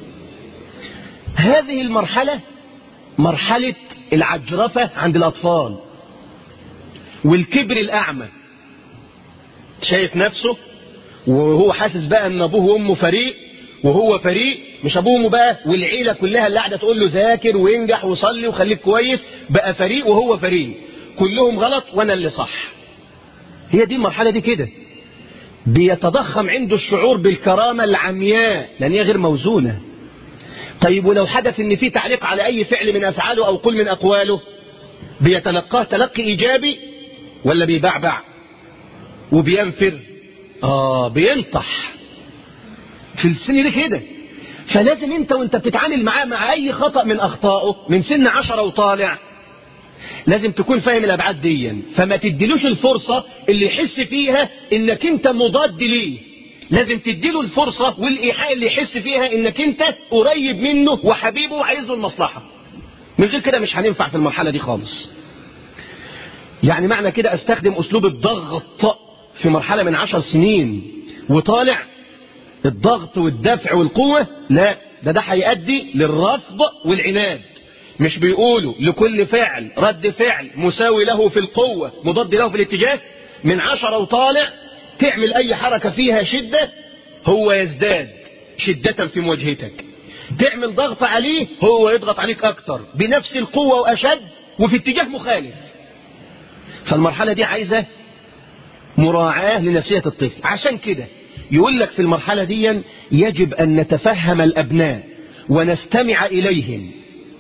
هذه المرحلة مرحلة العجرفة عند الأطفال والكبر الأعمى شايف نفسه وهو حاسس بقى ان ابوه وامه فريق وهو فريق مش ابوه وامه بقى والعيله كلها اللي قاعده تقول له ذاكر وانجح وصلي وخليك كويس بقى فريق وهو فريق كلهم غلط وانا اللي صح هي دي المرحله دي كده بيتضخم عنده الشعور بالكرامه العمياء لان هي غير موزونه طيب ولو حدث ان في تعليق على اي فعل من افعاله او قول من اقواله بيتلقاه تلقي ايجابي ولا بيبعبع وبينفر آه بينطح في السن دي كده فلازم انت وانت بتتعامل معاه مع اي خطأ من اخطائه من سن عشرة وطالع لازم تكون فاهم الابعاد دي فما تديلوش الفرصة اللي يحس فيها انك انت مضاد ليه لازم تديله الفرصة والايحاء اللي يحس فيها انك انت قريب منه وحبيبه وعايز له المصلحة من غير كده مش هننفع في المرحلة دي خالص يعني معنى كده استخدم اسلوب الضغط في مرحلة من عشر سنين وطالع الضغط والدفع والقوة لا ده ده هيؤدي للرفض والعناد مش بيقولوا لكل فعل رد فعل مساوي له في القوة مضاد له في الاتجاه من عشرة وطالع تعمل أي حركة فيها شدة هو يزداد شدة في مواجهتك تعمل ضغط عليه هو يضغط عليك أكتر بنفس القوة وأشد وفي اتجاه مخالف فالمرحلة دي عايزة مراعاة لنفسية الطفل عشان كده يقول لك في المرحلة دي يجب أن نتفهم الأبناء ونستمع إليهم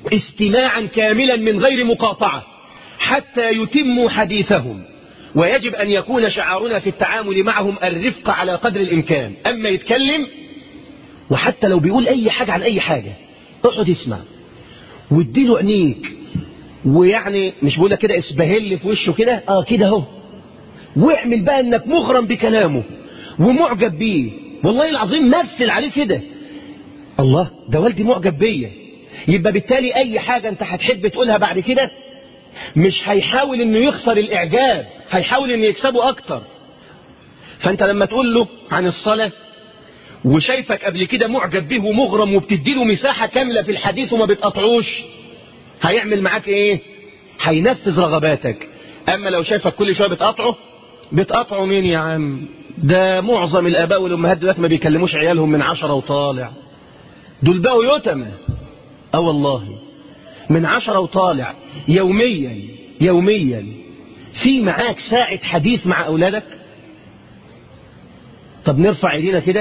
استماعا كاملا من غير مقاطعة حتى يتموا حديثهم ويجب أن يكون شعارنا في التعامل معهم الرفق على قدر الإمكان أما يتكلم وحتى لو بيقول أي حاجة عن أي حاجة اقعد اسمع واديله عينيك ويعني مش بقول لك كده اسبهل في وشه كده اه كده اهو واعمل بقى انك مغرم بكلامه ومعجب بيه والله العظيم مثل عليه كده الله ده والدي معجب بيا يبقى بالتالي اي حاجة انت هتحب تقولها بعد كده مش هيحاول انه يخسر الاعجاب هيحاول انه يكسبه اكتر فانت لما تقول له عن الصلاة وشايفك قبل كده معجب به ومغرم وبتديله مساحة كاملة في الحديث وما بتقطعوش هيعمل معاك ايه هينفذ رغباتك اما لو شايفك كل شوية بتقطعه بتقطعه مين يا عم ده معظم الاباء والامهات دلوقتي ما بيكلموش عيالهم من عشرة وطالع دول بقوا يتمى اه والله من عشرة وطالع يوميا يوميا في معاك ساعة حديث مع أولادك طب نرفع ايدينا كده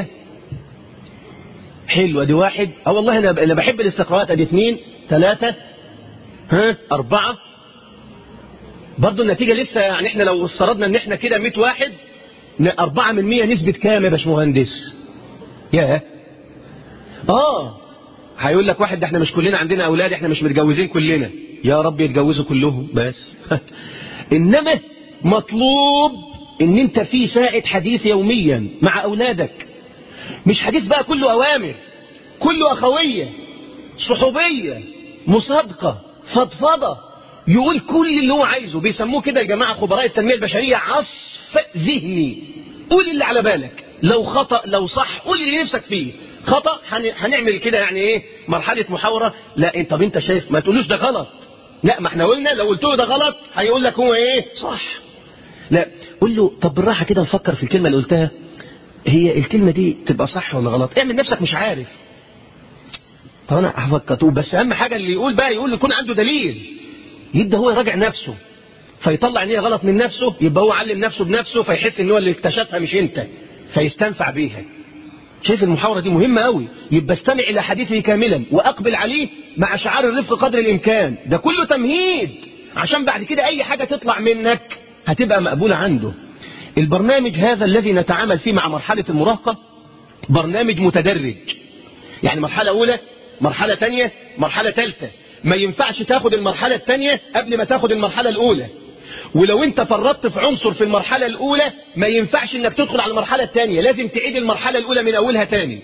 حلو ادي واحد اه والله انا انا بحب الاستقراءات ادي اثنين ثلاثة ها أربعة برضه النتيجة لسه يعني احنا لو افترضنا ان احنا كده 100 واحد أربعة من مية نسبة كام يا باشمهندس يا اه هيقول لك واحد ده احنا مش كلنا عندنا اولاد احنا مش متجوزين كلنا يا رب يتجوزوا كلهم بس انما مطلوب ان انت في ساعة حديث يوميا مع اولادك مش حديث بقى كله اوامر كله اخوية صحوبية مصادقة فضفضة يقول كل اللي هو عايزه بيسموه كده يا جماعة خبراء التنمية البشرية عصف ذهني قول اللي على بالك لو خطأ لو صح قول اللي نفسك فيه خطأ هنعمل كده يعني ايه مرحلة محاورة لا انت طب انت شايف ما تقولوش ده غلط لا ما احنا قلنا لو قلت له ده غلط هيقول لك هو ايه صح لا قول له طب بالراحة كده نفكر في الكلمة اللي قلتها هي الكلمة دي تبقى صح ولا غلط اعمل نفسك مش عارف طب انا هفكر بس اهم حاجة اللي يقول بقى يقول يكون عنده دليل يبدا هو يراجع نفسه فيطلع ان هي غلط من نفسه يبقى هو علم نفسه بنفسه فيحس ان هو اللي اكتشفها مش انت فيستنفع بيها شايف المحاورة دي مهمة قوي يبقى استمع إلى حديثه كاملا وأقبل عليه مع شعار الرفق قدر الإمكان ده كله تمهيد عشان بعد كده أي حاجة تطلع منك هتبقى مقبولة عنده البرنامج هذا الذي نتعامل فيه مع مرحلة المراهقة برنامج متدرج يعني مرحلة أولى مرحلة تانية مرحلة ثالثة ما ينفعش تاخد المرحلة الثانية قبل ما تاخد المرحلة الأولى ولو انت فرطت في عنصر في المرحلة الأولى ما ينفعش انك تدخل على المرحلة الثانية لازم تعيد المرحلة الأولى من أولها تاني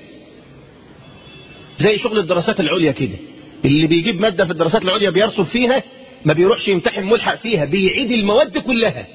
زي شغل الدراسات العليا كده اللي بيجيب مادة في الدراسات العليا بيرسب فيها ما بيروحش يمتحن ملحق فيها بيعيد المواد كلها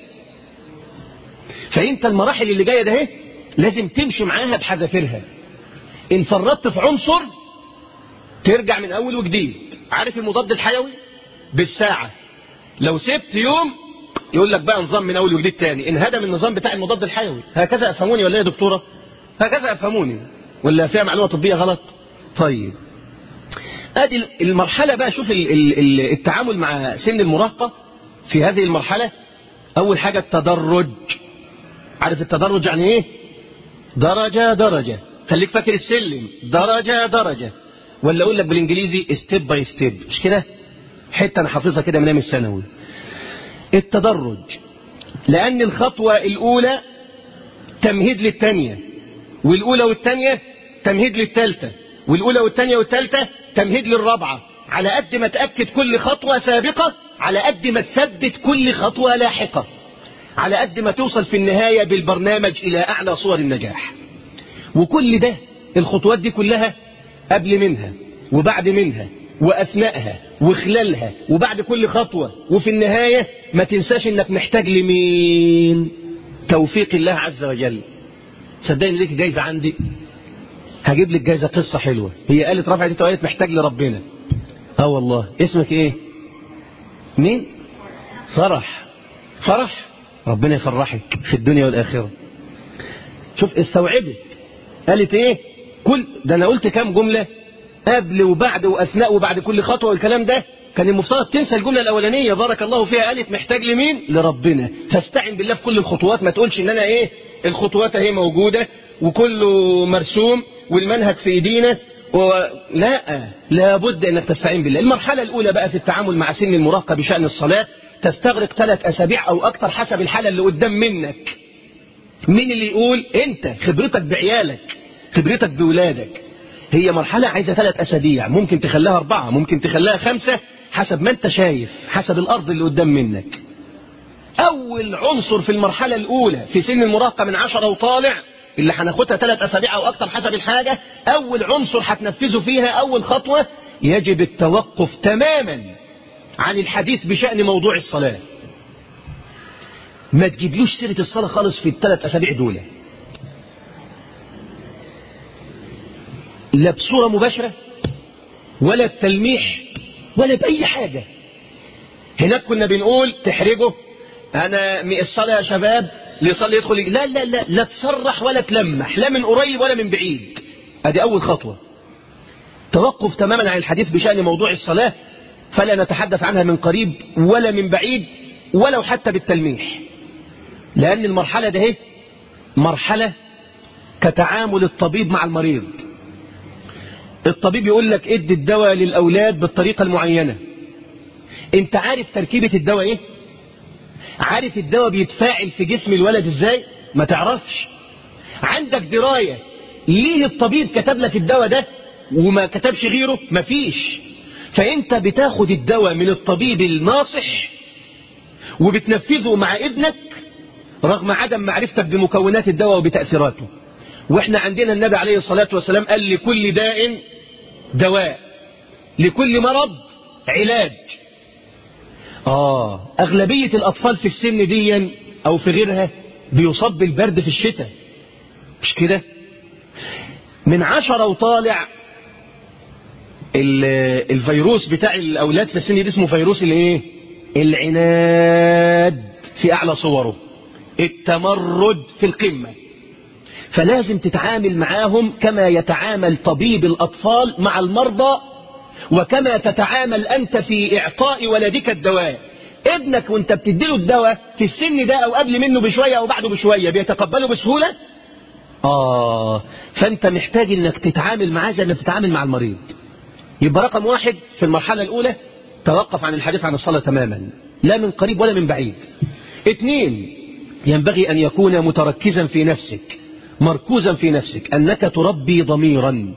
فانت المراحل اللي جاية ده اهي لازم تمشي معاها بحذافيرها ان فرطت في عنصر ترجع من أول وجديد عارف المضاد الحيوي بالساعة لو سبت يوم يقول لك بقى نظام من أول وجديد تاني انهدم النظام بتاع المضاد الحيوي هكذا أفهموني ولا يا دكتورة هكذا أفهموني ولا فيها معلومة طبية غلط طيب ادي المرحلة بقى شوف التعامل مع سن المراهقة في هذه المرحلة أول حاجة التدرج عارف التدرج يعني ايه درجة درجة خليك فاكر السلم درجة درجة ولا اقول لك بالانجليزي ستيب باي ستيب مش كده حته انا حافظها كده من ايام الثانوي التدرج لان الخطوه الاولى تمهيد للثانيه والاولى والثانيه تمهيد للثالثه والاولى والثانيه والثالثه تمهيد للرابعه على قد ما تاكد كل خطوه سابقه على قد ما تثبت كل خطوه لاحقه على قد ما توصل في النهايه بالبرنامج الى اعلى صور النجاح وكل ده الخطوات دي كلها قبل منها وبعد منها وأثناءها وخلالها وبعد كل خطوة وفي النهاية ما تنساش انك محتاج لمين توفيق الله عز وجل صدقني ليك جايزة عندي هجيب لك جايزة قصة حلوة هي قالت رفعت وقالت محتاج لربنا اه والله اسمك ايه مين فرح فرح ربنا يفرحك في الدنيا والآخرة شوف استوعبت قالت ايه كل ده انا قلت كام جملة قبل وبعد واثناء وبعد كل خطوة والكلام ده كان المفترض تنسى الجملة الأولانية بارك الله فيها قالت محتاج لمين لربنا فاستعن بالله في كل الخطوات ما تقولش ان انا ايه الخطوات اهي موجودة وكله مرسوم والمنهج في ايدينا لا لابد انك تستعين بالله المرحلة الاولى بقى في التعامل مع سن المراهقة بشأن الصلاة تستغرق ثلاث اسابيع او اكثر حسب الحالة اللي قدام منك مين اللي يقول انت خبرتك بعيالك خبرتك بولادك هي مرحلة عايزة ثلاث اسابيع ممكن تخليها اربعة ممكن تخليها خمسة حسب ما انت شايف حسب الارض اللي قدام منك اول عنصر في المرحلة الاولى في سن المراهقة من عشرة وطالع اللي هناخدها ثلاث اسابيع او اكتر حسب الحاجة اول عنصر هتنفذه فيها اول خطوة يجب التوقف تماما عن الحديث بشأن موضوع الصلاة ما تجيبلوش سيرة الصلاة خالص في الثلاث اسابيع دول لا بصورة مباشرة ولا بتلميح ولا بأي حاجة هناك كنا بنقول تحرجه أنا الصلاة يا شباب ليصلي يدخل لا لا لا لا تصرح ولا تلمح لا من قريب ولا من بعيد ادي أول خطوة توقف تماما عن الحديث بشأن موضوع الصلاة فلا نتحدث عنها من قريب ولا من بعيد ولو حتى بالتلميح لأن المرحلة ده مرحلة كتعامل الطبيب مع المريض الطبيب يقول لك ادي الدواء للأولاد بالطريقة المعينة انت عارف تركيبة الدواء ايه عارف الدواء بيتفاعل في جسم الولد ازاي ما تعرفش عندك دراية ليه الطبيب كتب لك الدواء ده وما كتبش غيره مفيش فانت بتاخد الدواء من الطبيب الناصح وبتنفذه مع ابنك رغم عدم معرفتك بمكونات الدواء وبتأثيراته واحنا عندنا النبي عليه الصلاة والسلام قال لكل داء دواء لكل مرض علاج آه أغلبية الأطفال في السن دي أو في غيرها بيصاب بالبرد في الشتاء مش كده من عشرة وطالع الفيروس بتاع الأولاد في السن دي اسمه فيروس الايه العناد في أعلى صوره التمرد في القمة فلازم تتعامل معاهم كما يتعامل طبيب الأطفال مع المرضى وكما تتعامل أنت في إعطاء ولدك الدواء ابنك وانت بتديله الدواء في السن ده أو قبل منه بشوية أو بعده بشوية بيتقبله بسهولة آه فأنت محتاج أنك تتعامل معاه زي ما بتتعامل مع المريض يبقى رقم واحد في المرحلة الأولى توقف عن الحديث عن الصلاة تماما لا من قريب ولا من بعيد اثنين ينبغي أن يكون متركزا في نفسك مركوزا في نفسك أنك تربي ضميرا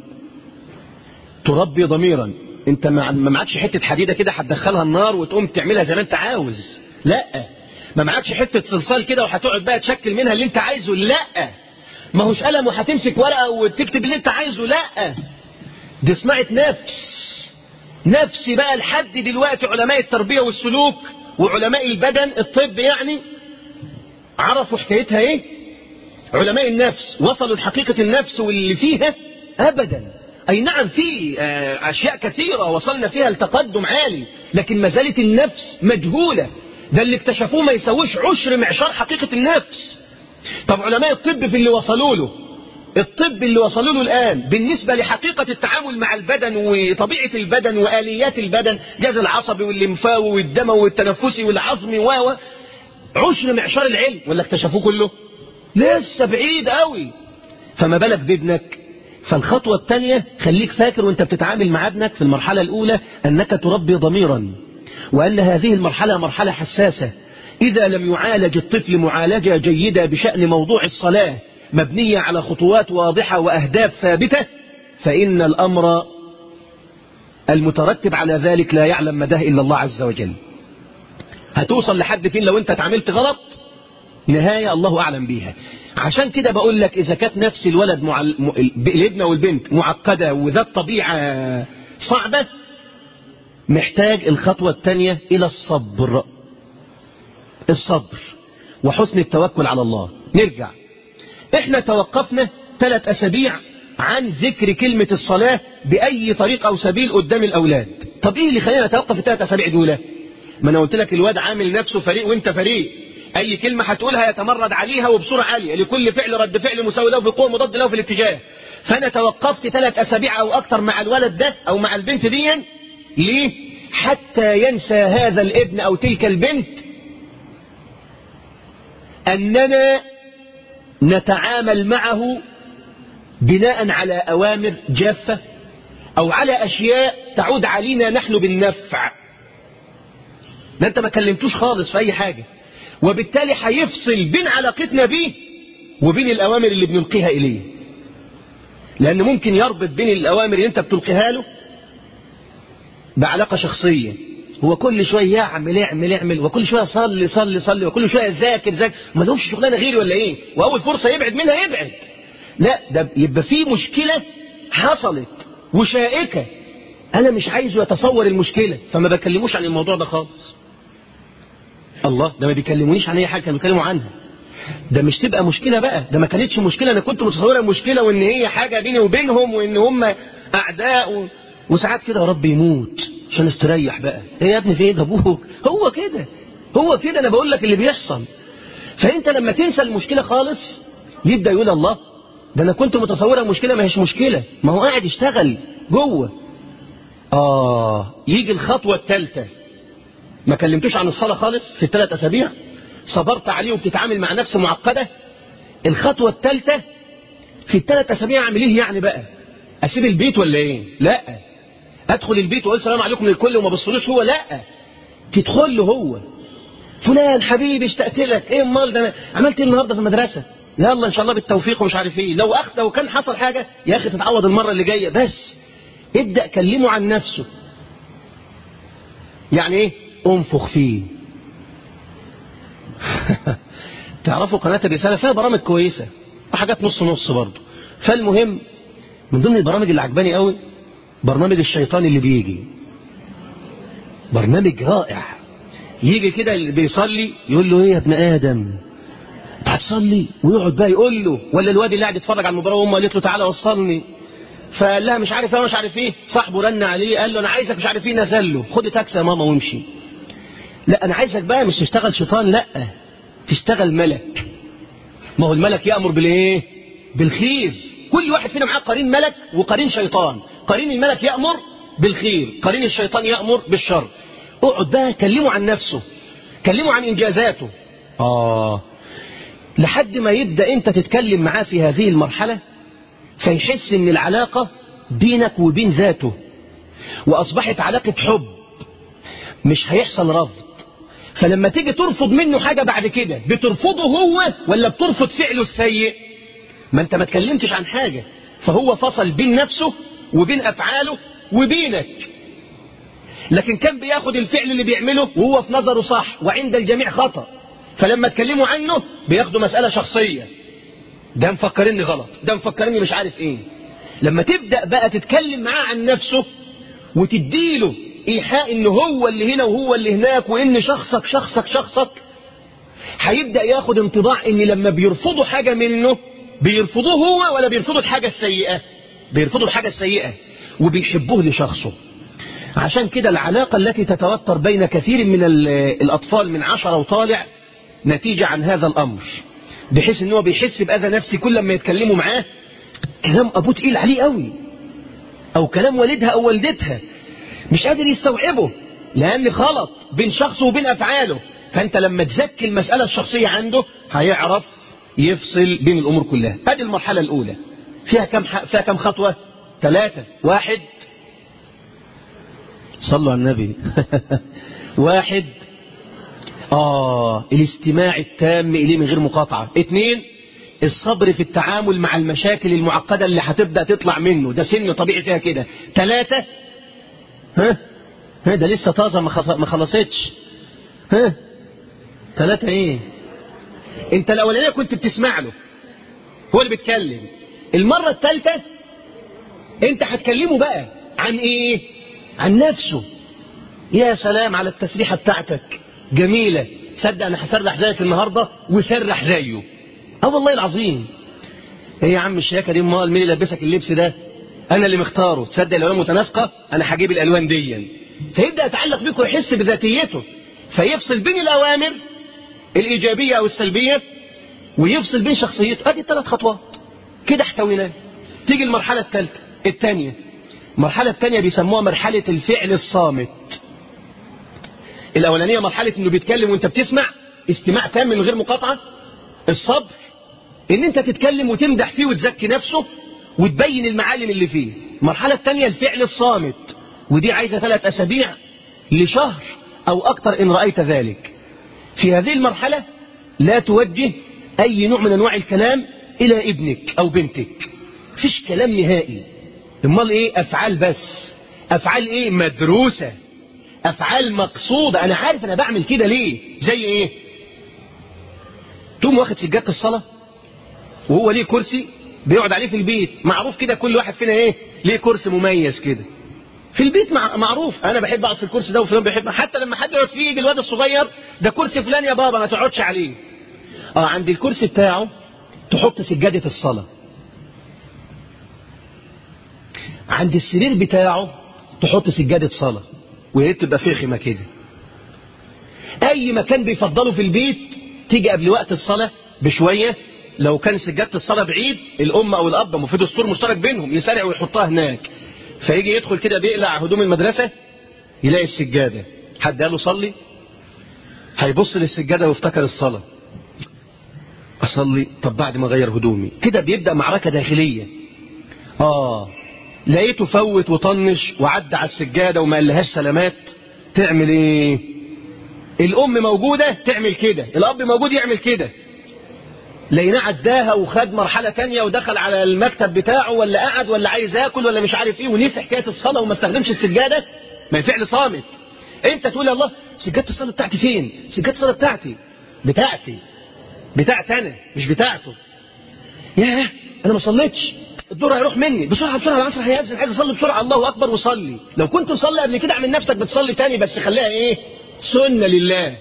تربي ضميرا انت ما معكش حتة حديدة كده هتدخلها النار وتقوم تعملها زي ما انت عاوز لا ما معكش حتة صلصال كده وهتقعد بقى تشكل منها اللي انت عايزه لا ما هوش قلم وهتمسك ورقة وتكتب اللي انت عايزه لا دي صناعة نفس نفس بقى لحد دلوقتي علماء التربية والسلوك وعلماء البدن الطب يعني عرفوا حكايتها ايه علماء النفس وصلوا لحقيقة النفس واللي فيها ابدا أي نعم في أشياء كثيرة وصلنا فيها لتقدم عالي لكن ما زالت النفس مجهولة ده اللي اكتشفوه ما يسويش عشر معشار حقيقة النفس طب علماء الطب في اللي وصلوا له الطب اللي وصلوا له الآن بالنسبة لحقيقة التعامل مع البدن وطبيعة البدن وآليات البدن جهاز العصبي والليمفاوي والدموي والتنفسي والعظمي و عشر معشار العلم ولا اكتشفوه كله لسه بعيد قوي فما بالك بابنك فالخطوة الثانية خليك فاكر وانت بتتعامل مع ابنك في المرحلة الأولى أنك تربي ضميرا وأن هذه المرحلة مرحلة حساسة إذا لم يعالج الطفل معالجة جيدة بشأن موضوع الصلاة مبنية على خطوات واضحة وأهداف ثابتة فإن الأمر المترتب على ذلك لا يعلم مداه إلا الله عز وجل هتوصل لحد فين لو انت اتعاملت غلط نهاية الله أعلم بيها عشان كده بقول لك إذا كانت نفس الولد مع الابن والبنت معقدة وذات طبيعة صعبة محتاج الخطوة الثانية إلى الصبر الصبر وحسن التوكل على الله نرجع احنا توقفنا ثلاث أسابيع عن ذكر كلمة الصلاة بأي طريق أو سبيل قدام الأولاد طب إيه اللي خلينا نتوقف الثلاث أسابيع دول ما أنا قلت لك الواد عامل نفسه فريق وانت فريق أي كلمة هتقولها يتمرد عليها وبصورة عالية لكل فعل رد فعل مساوي له في القوة مضاد له في الاتجاه فأنا توقفت ثلاث أسابيع أو أكثر مع الولد ده أو مع البنت دي ليه؟ حتى ينسى هذا الابن أو تلك البنت أننا نتعامل معه بناء على أوامر جافة أو على أشياء تعود علينا نحن بالنفع ده أنت ما كلمتوش خالص في أي حاجة وبالتالي هيفصل بين علاقتنا به وبين الأوامر اللي بنلقيها إليه لأن ممكن يربط بين الأوامر اللي أنت بتلقيها له بعلاقة شخصية هو كل شوية يعمل يعمل يعمل وكل شوية صلي صلي صلي وكل شوية ذاكر ذاكر ما لهمش شغلانة غيري ولا إيه وأول فرصة يبعد منها يبعد لا ده يبقى في مشكلة حصلت وشائكة أنا مش عايزه يتصور المشكلة فما بكلموش عن الموضوع ده خالص الله ده ما بيكلمونيش عن أي حاجة كانوا بيكلموا عنها ده مش تبقى مشكلة بقى ده ما كانتش مشكلة أنا كنت متصورة مشكلة وإن هي حاجة بيني وبينهم وإن هم أعداء و... وساعات كده يا رب يموت عشان استريح بقى ايه يا ابني في ايه ده ابوك هو كده هو كده انا بقول لك اللي بيحصل فانت لما تنسى المشكلة خالص يبدأ يقول الله ده انا كنت متصورة المشكلة ما هيش مشكلة ما هو قاعد يشتغل جوه اه يجي الخطوة الثالثة ما كلمتوش عن الصلاة خالص في الثلاث اسابيع صبرت عليه وبتتعامل مع نفس معقدة الخطوة الثالثة في الثلاث اسابيع اعمل ايه يعني بقى اسيب البيت ولا ايه لا ادخل البيت واقول السلام عليكم للكل وما بصلوش هو لا تدخل له هو فلان حبيبي اشتقت لك ايه امال ده انا عملت ايه النهارده في المدرسه يلا ان شاء الله بالتوفيق ومش عارف ايه لو اخ لو كان حصل حاجه يا اخي تتعوض المره اللي جايه بس ابدا كلمه عن نفسه يعني ايه انفخ فيه تعرفوا قناه الرساله فيها برامج كويسه وحاجات نص نص برضه فالمهم من ضمن البرامج اللي عجباني قوي برنامج الشيطان اللي بيجي برنامج رائع يجي كده اللي بيصلي يقول له ايه يا ابن ادم انت هتصلي ويقعد بقى يقول له ولا الواد اللي قاعد يتفرج على المباراه وامه قالت له تعالى وصلني فقال لها مش عارف ايه مش عارف ايه صاحبه رن عليه قال له انا عايزك مش عارف ايه نزل له خد تاكسي يا ماما وامشي لا انا عايزك بقى مش تشتغل شيطان لا تشتغل ملك ما هو الملك يامر بالايه بالخير كل واحد فينا معاه قرين ملك وقرين شيطان قرين الملك يأمر بالخير قرين الشيطان يأمر بالشر اقعد بقى كلمه عن نفسه كلمه عن إنجازاته آه لحد ما يبدأ أنت تتكلم معاه في هذه المرحلة فيحس أن العلاقة بينك وبين ذاته وأصبحت علاقة حب مش هيحصل رفض فلما تيجي ترفض منه حاجة بعد كده بترفضه هو ولا بترفض فعله السيء ما انت ما تكلمتش عن حاجة فهو فصل بين نفسه وبين أفعاله وبينك لكن كان بياخد الفعل اللي بيعمله وهو في نظره صح وعند الجميع خطأ فلما تكلموا عنه بياخدوا مسألة شخصية ده مفكرني غلط ده مفكرني مش عارف ايه لما تبدأ بقى تتكلم معاه عن نفسه وتديله إيحاء إن هو اللي هنا وهو اللي هناك وإن شخصك شخصك شخصك هيبدأ ياخد انطباع إن لما بيرفضوا حاجة منه بيرفضوه هو ولا بيرفضوا الحاجة السيئة بيرفضوا الحاجة السيئة وبيحبوه لشخصه عشان كده العلاقة التي تتوتر بين كثير من الأطفال من عشرة وطالع نتيجة عن هذا الأمر بحيث ان هو بيحس بأذى نفسي كل ما يتكلموا معاه كلام أبوه تقيل عليه قوي أو كلام والدها أو والدتها مش قادر يستوعبه لأن خلط بين شخصه وبين أفعاله فأنت لما تزكي المسألة الشخصية عنده هيعرف يفصل بين الأمور كلها هذه المرحلة الأولى فيها كم, فيها كم خطوة ثلاثة واحد صلوا على النبي واحد آه الاستماع التام إليه من غير مقاطعة اثنين الصبر في التعامل مع المشاكل المعقدة اللي هتبدأ تطلع منه ده سن طبيعي فيها كده ثلاثة ها ها ده لسه طازة ما خلصتش ها ثلاثة ايه انت الاولانية كنت بتسمع له هو اللي بيتكلم المرة الثالثة انت هتكلمه بقى عن ايه عن نفسه يا سلام على التسريحة بتاعتك جميلة صدق انا هسرح زيك النهاردة وسرح زيه اه والله العظيم ايه يا عم الشياكة دي امال مين اللي لبسك اللبس ده انا اللي مختاره تصدق الالوان متناسقة انا هجيب الالوان دي فيبدأ يتعلق بيك ويحس بذاتيته فيفصل بين الاوامر الايجابية او السلبية ويفصل بين شخصيته ادي الثلاث خطوات كده احتويناه تيجي المرحلة الثالثة الثانية المرحلة الثانية بيسموها مرحلة الفعل الصامت الأولانية مرحلة إنه بيتكلم وأنت بتسمع استماع تام من غير مقاطعة الصبر إن أنت تتكلم وتمدح فيه وتزكي نفسه وتبين المعالم اللي فيه المرحلة الثانية الفعل الصامت ودي عايزة ثلاث أسابيع لشهر أو أكثر إن رأيت ذلك في هذه المرحلة لا توجه أي نوع من أنواع الكلام إلى ابنك أو بنتك فيش كلام نهائي امال إيه أفعال بس أفعال إيه مدروسة أفعال مقصودة أنا عارف أنا بعمل كده ليه زي إيه تقوم واخد سجادة الصلاة وهو ليه كرسي بيقعد عليه في البيت معروف كده كل واحد فينا إيه ليه كرسي مميز كده في البيت مع معروف انا بحب اقعد في الكرسي ده وفلان بيحب حتى لما حد يقعد فيه يجي الواد الصغير ده كرسي فلان يا بابا ما تقعدش عليه اه عند الكرسي بتاعه تحط سجادة الصلاة عند السرير بتاعه تحط سجادة صلاة وهي تبقى فخمة كده اي مكان بيفضله في البيت تيجي قبل وقت الصلاة بشوية لو كان سجادة الصلاة بعيد الام او الاب ما في دستور مشترك بينهم يسارع ويحطها هناك فيجي يدخل كده بيقلع هدوم المدرسة يلاقي السجادة حد قال له صلي هيبص للسجادة ويفتكر الصلاة أصلي طب بعد ما أغير هدومي كده بيبدأ معركة داخلية آه لقيته فوت وطنش وعدى على السجادة وما قالهاش سلامات تعمل ايه الأم موجودة تعمل كده الأب موجود يعمل كده لقيناه عداها وخد مرحلة تانية ودخل على المكتب بتاعه ولا قعد ولا عايز ياكل ولا مش عارف ايه ونسي حكاية الصلاة وما استخدمش السجادة ما فعل صامت انت تقول يا الله سجادة الصلاة بتاعتي فين سجادة الصلاة بتاعتي بتاعتي بتاعتي انا مش بتاعته ياه انا ما صليتش الدور هيروح مني بسرعة بسرعة العصر هيأذن عايز اصلي بسرعة الله اكبر وصلي لو كنت مصلي قبل كده اعمل نفسك بتصلي تاني بس خليها ايه سنة لله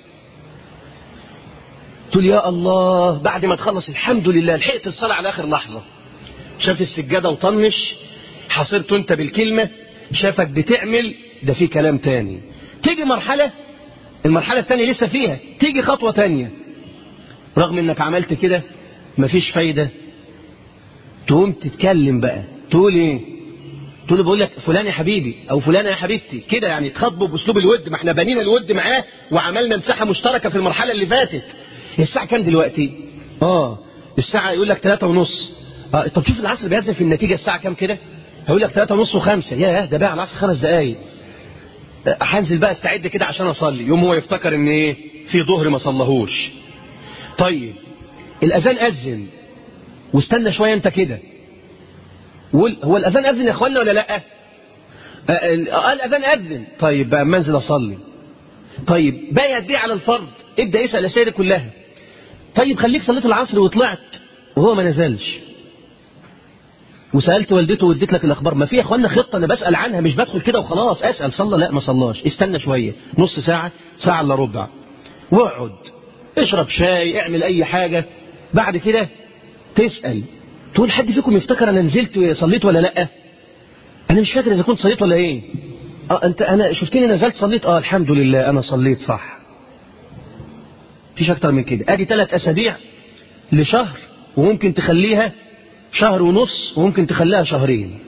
تقول يا الله بعد ما تخلص الحمد لله لحقت الصلاة على آخر لحظة شاف السجادة وطنش حصرت انت بالكلمة شافك بتعمل ده في كلام تاني تيجي مرحلة المرحلة التانية لسه فيها تيجي خطوة تانية رغم انك عملت كده مفيش فايدة تقوم تتكلم بقى تقول ايه تقول بقول لك فلان يا حبيبي او فلانة يا حبيبتي كده يعني تخاطبه باسلوب الود ما احنا بنينا الود معاه وعملنا مساحة مشتركة في المرحلة اللي فاتت الساعة كام دلوقتي اه الساعة يقول لك ثلاثة ونص آه طب شوف العصر بيأذن في النتيجة الساعة كام كده هيقول لك ثلاثة ونص وخمسة ياه ده بقى على العصر خمس دقايق آه، هنزل بقى استعد كده عشان اصلي يوم هو يفتكر ان ايه في ظهر ما صلهوش طيب الاذان اذن واستنى شوية انت كده وقول هو الاذان اذن يا اخوانا ولا لا آه، آه، الاذان اذن طيب بقى منزل اصلي طيب باقي قد ايه على الفرض ابدا اسال الاسئله دي كلها طيب خليك صليت العصر وطلعت وهو ما نزلش وسالت والدته واديت لك الاخبار ما في يا اخوانا خطه انا بسال عنها مش بدخل كده وخلاص اسال صلى لا ما صلاش استنى شويه نص ساعه ساعه الا ربع واقعد اشرب شاي اعمل اي حاجه بعد كده تسال تقول حد فيكم يفتكر انا نزلت صليت ولا لا انا مش فاكر اذا كنت صليت ولا ايه اه انت انا شفتني نزلت صليت اه الحمد لله انا صليت صح مفيش اكتر من كده ادي ثلاث اسابيع لشهر وممكن تخليها شهر ونص وممكن تخليها شهرين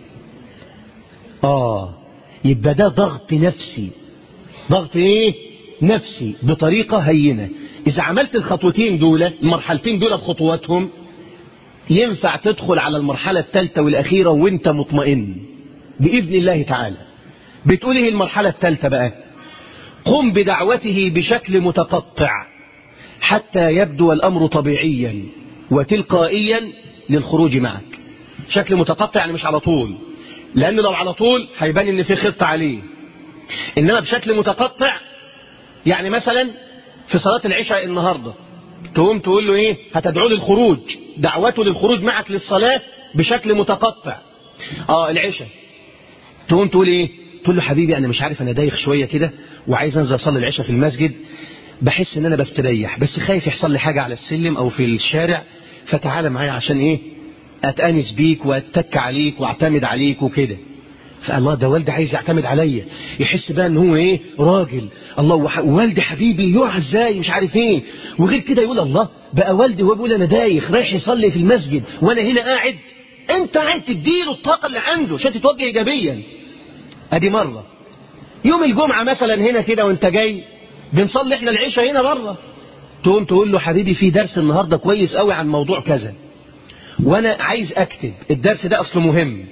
اه يبقى ده ضغط نفسي ضغط ايه نفسي بطريقة هينة اذا عملت الخطوتين دول المرحلتين دول بخطواتهم ينفع تدخل على المرحلة الثالثة والأخيرة وانت مطمئن بإذن الله تعالى بتقول ايه المرحلة الثالثة بقى قم بدعوته بشكل متقطع حتى يبدو الأمر طبيعيا وتلقائيا للخروج معك شكل متقطع يعني مش على طول لأنه لو على طول هيبان إن في خطة عليه إنما بشكل متقطع يعني مثلا في صلاة العشاء النهاردة تقوم تقول له إيه هتدعو للخروج دعوته للخروج معك للصلاة بشكل متقطع آه العشاء تقوم تقول إيه تقول له حبيبي أنا مش عارف أنا دايخ شوية كده وعايز أنزل أصلي العشاء في المسجد بحس ان انا بستريح بس خايف يحصل لي حاجة على السلم او في الشارع فتعالى معايا عشان ايه اتأنس بيك واتك عليك واعتمد عليك وكده فالله ده والدي عايز يعتمد عليا يحس بقى ان هو ايه راجل الله وح... والدي حبيبي يقع ازاي مش عارف ايه وغير كده يقول الله بقى والدي هو بيقول انا دايخ رايح يصلي في المسجد وانا هنا قاعد انت قاعد تديله الطاقة اللي عنده عشان تتوجه ايجابيا ادي مرة يوم الجمعة مثلا هنا كده وانت جاي بنصلي احنا العشاء هنا بره تقوم تقول له حبيبي في درس النهارده كويس قوي عن موضوع كذا وانا عايز اكتب الدرس ده اصله مهم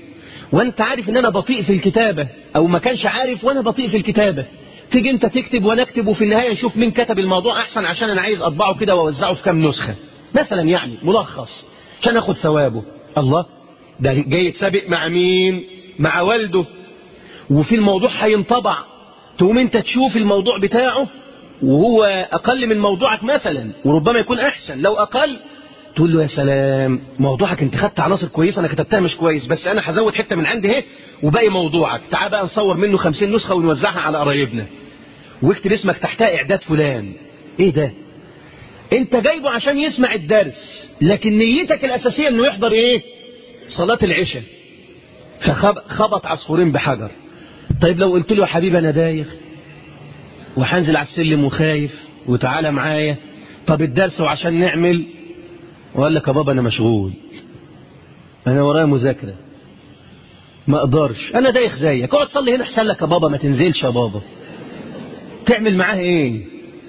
وانت عارف ان انا بطيء في الكتابة او ما كانش عارف وانا بطيء في الكتابة تيجي انت تكتب وانا اكتب وفي النهاية نشوف مين كتب الموضوع احسن عشان انا عايز اطبعه كده واوزعه في كام نسخة مثلا يعني ملخص عشان اخد ثوابه الله ده جاي يتسابق مع مين مع والده وفي الموضوع هينطبع تقوم انت تشوف الموضوع بتاعه وهو اقل من موضوعك مثلا وربما يكون احسن لو اقل تقول له يا سلام موضوعك انت خدت عناصر كويسه انا كتبتها مش كويس بس انا هزود حته من عندي اهي وباقي موضوعك تعال بقى نصور منه 50 نسخه ونوزعها على قرايبنا واكتب اسمك تحتها اعداد فلان ايه ده انت جايبه عشان يسمع الدرس لكن نيتك الاساسيه انه يحضر ايه صلاه العشاء فخبط عصفورين بحجر طيب لو قلت له يا حبيبي انا دايخ وهنزل على السلم وخايف وتعالى معايا طب الدرس وعشان نعمل وقال لك يا بابا انا مشغول انا ورايا مذاكره ما اقدرش انا دايخ زيك اقعد صلي هنا احسن لك يا بابا ما تنزلش يا بابا تعمل معاه ايه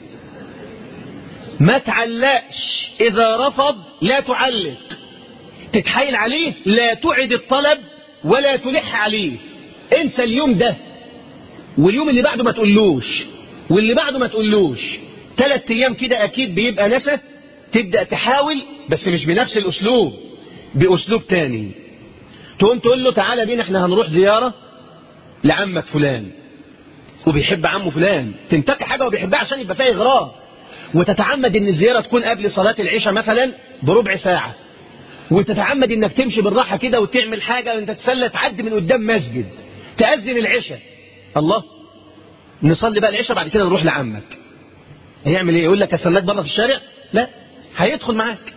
ما تعلقش اذا رفض لا تعلق تتحايل عليه لا تعد الطلب ولا تلح عليه انسى اليوم ده واليوم اللي بعده ما تقولوش واللي بعده ما تقولوش ثلاث ايام كده اكيد بيبقى نسى تبدأ تحاول بس مش بنفس الاسلوب باسلوب تاني تقوم تقول له تعالى بينا احنا هنروح زيارة لعمك فلان وبيحب عمه فلان تنتقي حاجة وبيحبها عشان يبقى فيها إغراء وتتعمد ان الزيارة تكون قبل صلاة العشاء مثلا بربع ساعة وتتعمد انك تمشي بالراحة كده وتعمل حاجة انت تسلى تعدي من قدام مسجد تأذن العشاء الله نصلي بقى العشاء بعد كده نروح لعمك هيعمل ايه يقول لك استناك بره في الشارع لا هيدخل معاك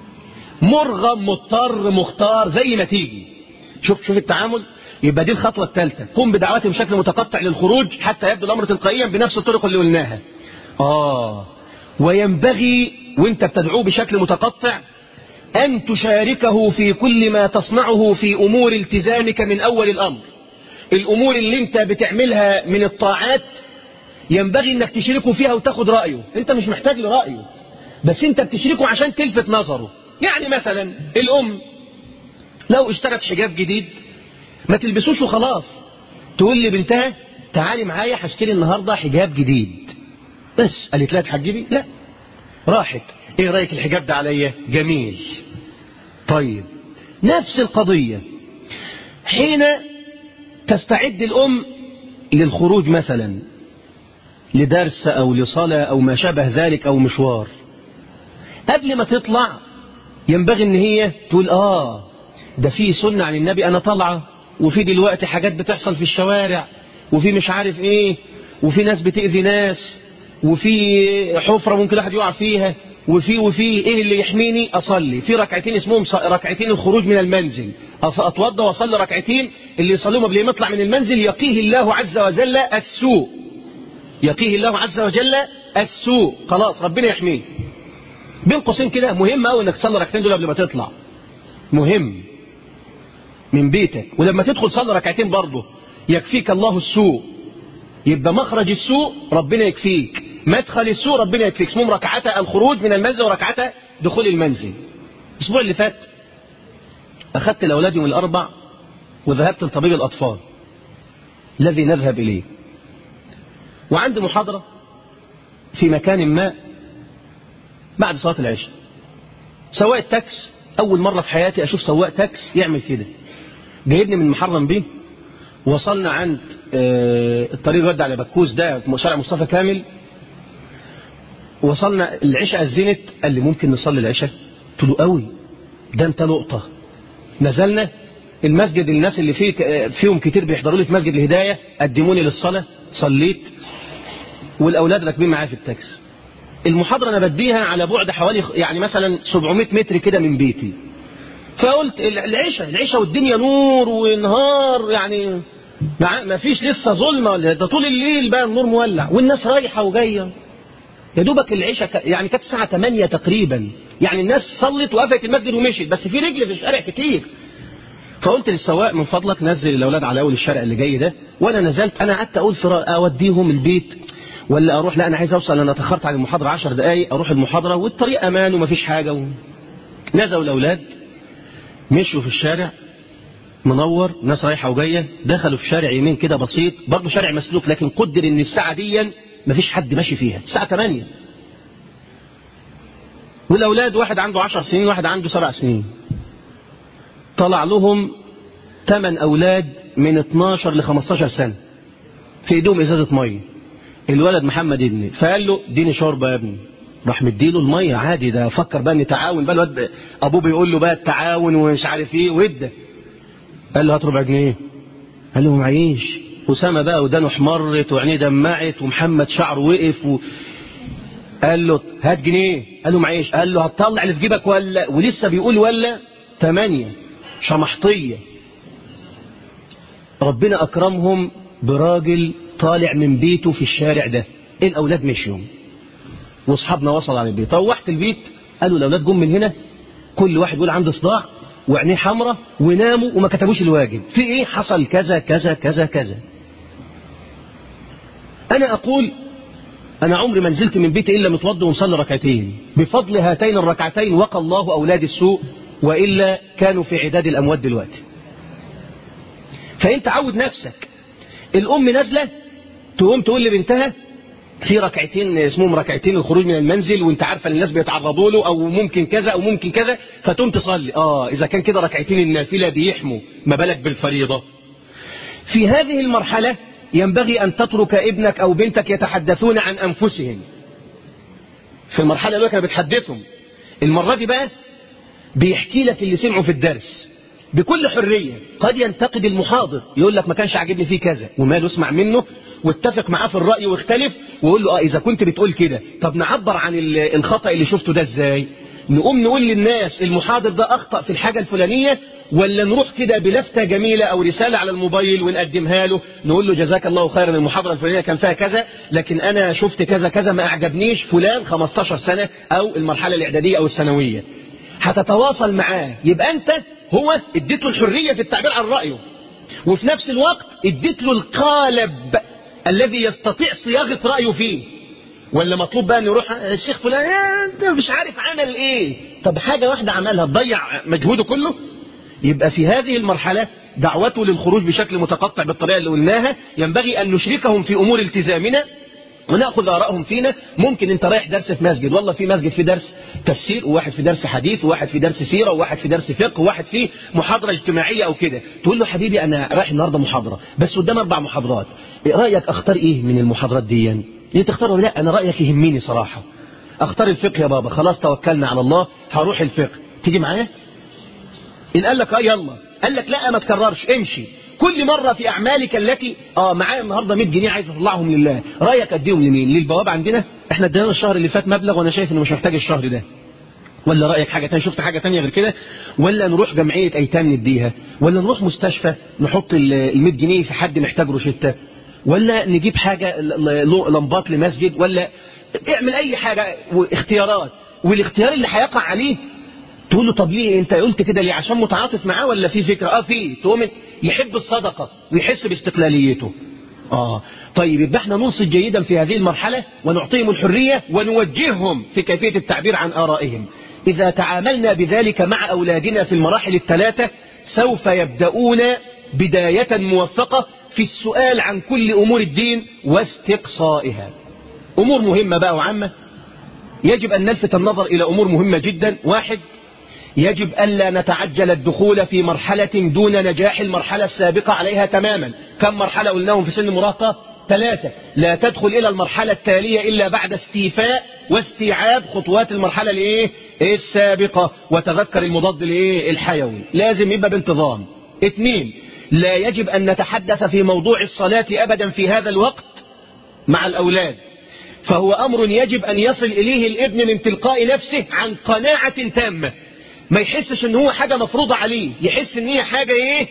مرغم مضطر مختار زي ما تيجي شوف شوف التعامل يبقى دي الخطوة الثالثة قم بدعوته بشكل متقطع للخروج حتى يبدو الأمر تلقائيا بنفس الطرق اللي قلناها آه وينبغي وانت بتدعوه بشكل متقطع أن تشاركه في كل ما تصنعه في أمور التزامك من أول الأمر الأمور اللي انت بتعملها من الطاعات ينبغي انك تشاركه فيها وتاخد رأيه انت مش محتاج لرأيه بس انت بتشركه عشان تلفت نظره يعني مثلا الأم لو اشترت حجاب جديد ما تلبسوش وخلاص تقول لي بنتها تعالي معايا هشتري النهاردة حجاب جديد بس قالت لها تحجبي لا راحت ايه رأيك الحجاب ده عليا جميل طيب نفس القضية حين تستعد الأم للخروج مثلا لدرس أو لصلاة أو ما شابه ذلك أو مشوار قبل ما تطلع ينبغي ان هي تقول اه ده في سنة عن النبي انا طالعة وفي دلوقتي حاجات بتحصل في الشوارع وفي مش عارف ايه وفي ناس بتأذي ناس وفي حفرة ممكن واحد يقع فيها وفي وفي ايه اللي يحميني اصلي في ركعتين اسمهم ركعتين الخروج من المنزل اتوضى واصلي ركعتين اللي يصليهم قبل ما يطلع من المنزل يقيه الله عز وجل السوء يقيه الله عز وجل السوء خلاص ربنا يحميه بين قوسين كده مهم قوي انك تصلي ركعتين دول قبل ما تطلع مهم من بيتك ولما تدخل صلي ركعتين برضه يكفيك الله السوء يبقى مخرج السوء ربنا يكفيك مدخل السوء ربنا يكفيك اسمهم ركعتا الخروج من المنزل وركعتا دخول المنزل الاسبوع اللي فات اخذت الاولاد يوم الاربع وذهبت لطبيب الاطفال الذي نذهب اليه وعندي محاضره في مكان ما بعد صلاة العشاء سواق التاكس أول مرة في حياتي أشوف سواق تاكس يعمل كده جايبني من محرم بيه وصلنا عند الطريق ودى على بكوس ده شارع مصطفى كامل وصلنا العشاء أذنت قال لي ممكن نصلي العشاء قلت له قوي ده انت لقطة نزلنا المسجد الناس اللي فيه فيهم كتير بيحضروا لي في مسجد الهداية قدموني للصلاة صليت والأولاد راكبين معايا في التاكسي المحاضرة أنا بديها على بعد حوالي يعني مثلا 700 متر كده من بيتي فقلت العشاء العشاء والدنيا نور ونهار يعني ما فيش لسه ظلمة ده طول الليل بقى النور مولع والناس رايحة وجاية يا دوبك العشاء يعني كانت الساعة 8 تقريبا يعني الناس صلت وقفت المسجد ومشيت بس في رجل في الشارع كتير فقلت للسواق من فضلك نزل الأولاد على أول الشارع اللي جاي ده وأنا نزلت أنا قعدت أقول في أوديهم البيت ولا اروح لا انا عايز اوصل انا اتاخرت عن المحاضره 10 دقائق اروح المحاضره والطريق امان ومفيش حاجه و... نزلوا الاولاد مشوا في الشارع منور ناس رايحة وجاية دخلوا في شارع يمين كده بسيط برضه شارع مسلوك لكن قدر ان الساعة دي مفيش حد ماشي فيها الساعة 8 والأولاد واحد عنده 10 سنين واحد عنده 7 سنين طلع لهم 8 أولاد من 12 ل 15 سنة في ايدهم ازازة مية الولد محمد ابني فقال له اديني شوربة يا ابني راح مديله المية عادي ده فكر بقى ان تعاون بقى الواد ابوه بيقول له بقى التعاون ومش عارف ايه وده قال له هات ربع جنيه قال له معيش أسامة بقى ودانه احمرت وعينيه دمعت ومحمد شعره وقف و... قال له هات جنيه قال له معيش قال له هتطلع اللي في جيبك ولا ولسه بيقول ولا ثمانية شمحطية ربنا أكرمهم براجل طالع من بيته في الشارع ده الأولاد مشيوا واصحابنا وصلوا على البيت روحت البيت قالوا الأولاد جم من هنا كل واحد يقول عنده صداع وعينيه حمراء وناموا وما كتبوش الواجب في ايه حصل كذا كذا كذا كذا انا اقول انا عمري ما نزلت من بيتي الا متوضي ومصلي ركعتين بفضل هاتين الركعتين وقى الله اولاد السوء والا كانوا في عداد الاموات دلوقتي فانت عود نفسك الام نازله تقوم تقول لبنتها في ركعتين اسمهم ركعتين الخروج من المنزل وانت عارفه ان الناس بيتعرضوا له او ممكن كذا او ممكن كذا فتقوم تصلي اه اذا كان كده ركعتين النافله بيحموا ما بالك بالفريضه في هذه المرحله ينبغي ان تترك ابنك او بنتك يتحدثون عن انفسهم في المرحله اللي كانوا بتحدثهم المره دي بقى بيحكي لك اللي سمعه في الدرس بكل حرية قد ينتقد المحاضر يقول لك ما كانش عاجبني فيه كذا وماله اسمع منه واتفق معاه في الرأي واختلف وقول له اه اذا كنت بتقول كده طب نعبر عن الخطأ اللي شفته ده ازاي نقوم نقول للناس المحاضر ده اخطأ في الحاجة الفلانية ولا نروح كده بلفتة جميلة او رسالة على الموبايل ونقدمها له نقول له جزاك الله خيرا المحاضرة الفلانية كان فيها كذا لكن انا شفت كذا كذا ما اعجبنيش فلان 15 سنة او المرحلة الاعدادية او الثانوية هتتواصل معاه يبقى انت هو اديت له الحرية في التعبير عن رأيه وفي نفس الوقت اديت له القالب الذي يستطيع صياغة رأيه فيه ولا مطلوب بقى ان يروح الشيخ فلان انت مش عارف عمل ايه طب حاجة واحدة عملها تضيع مجهوده كله يبقى في هذه المرحلة دعوته للخروج بشكل متقطع بالطريقة اللي قلناها ينبغي أن نشركهم في أمور التزامنا وناخذ آرائهم فينا ممكن انت رايح درس في مسجد والله في مسجد في درس تفسير وواحد في درس حديث وواحد في درس سيرة وواحد في درس فقه وواحد في محاضرة اجتماعية او كده تقول له حبيبي انا رايح النهاردة محاضرة بس قدام اربع محاضرات رأيك اختار ايه من المحاضرات دي ليه تختاره لا انا رأيك يهمني صراحة اختار الفقه يا بابا خلاص توكلنا على الله هروح الفقه تيجي معايا ان قال لك اه يلا قال لك لا ما تكررش امشي كل مرة في أعمالك التي اه معايا النهاردة 100 جنيه عايز أطلعهم لله رأيك أديهم لمين للبواب عندنا احنا ادينا الشهر اللي فات مبلغ وأنا شايف إنه مش محتاج الشهر ده ولا رأيك حاجة تانية شفت حاجة تانية غير كده ولا نروح جمعية أيتام نديها ولا نروح مستشفى نحط ال 100 جنيه في حد محتاج روشتة ولا نجيب حاجة لمبات لمسجد ولا اعمل أي حاجة واختيارات والاختيار اللي هيقع عليه تقول له طب ليه انت قلت كده ليه عشان متعاطف معاه ولا في فكرة اه في تقوم يحب الصدقة ويحس باستقلاليته اه طيب يبقى احنا ننصت جيدا في هذه المرحلة ونعطيهم الحرية ونوجههم في كيفية التعبير عن آرائهم إذا تعاملنا بذلك مع أولادنا في المراحل الثلاثة سوف يبدأون بداية موفقة في السؤال عن كل أمور الدين واستقصائها أمور مهمة بقى وعامة يجب أن نلفت النظر إلى أمور مهمة جدا واحد يجب ألا نتعجل الدخول في مرحلة دون نجاح المرحلة السابقة عليها تماما كم مرحلة قلناهم في سن المراهقة ثلاثة لا تدخل إلى المرحلة التالية إلا بعد استيفاء واستيعاب خطوات المرحلة الإيه؟ السابقة وتذكر المضاد الإيه؟ الحيوي لازم يبقى بانتظام اثنين لا يجب أن نتحدث في موضوع الصلاة أبدا في هذا الوقت مع الأولاد فهو أمر يجب أن يصل إليه الابن من تلقاء نفسه عن قناعة تامة ما يحسش ان هو حاجة مفروضة عليه يحس ان هي حاجة ايه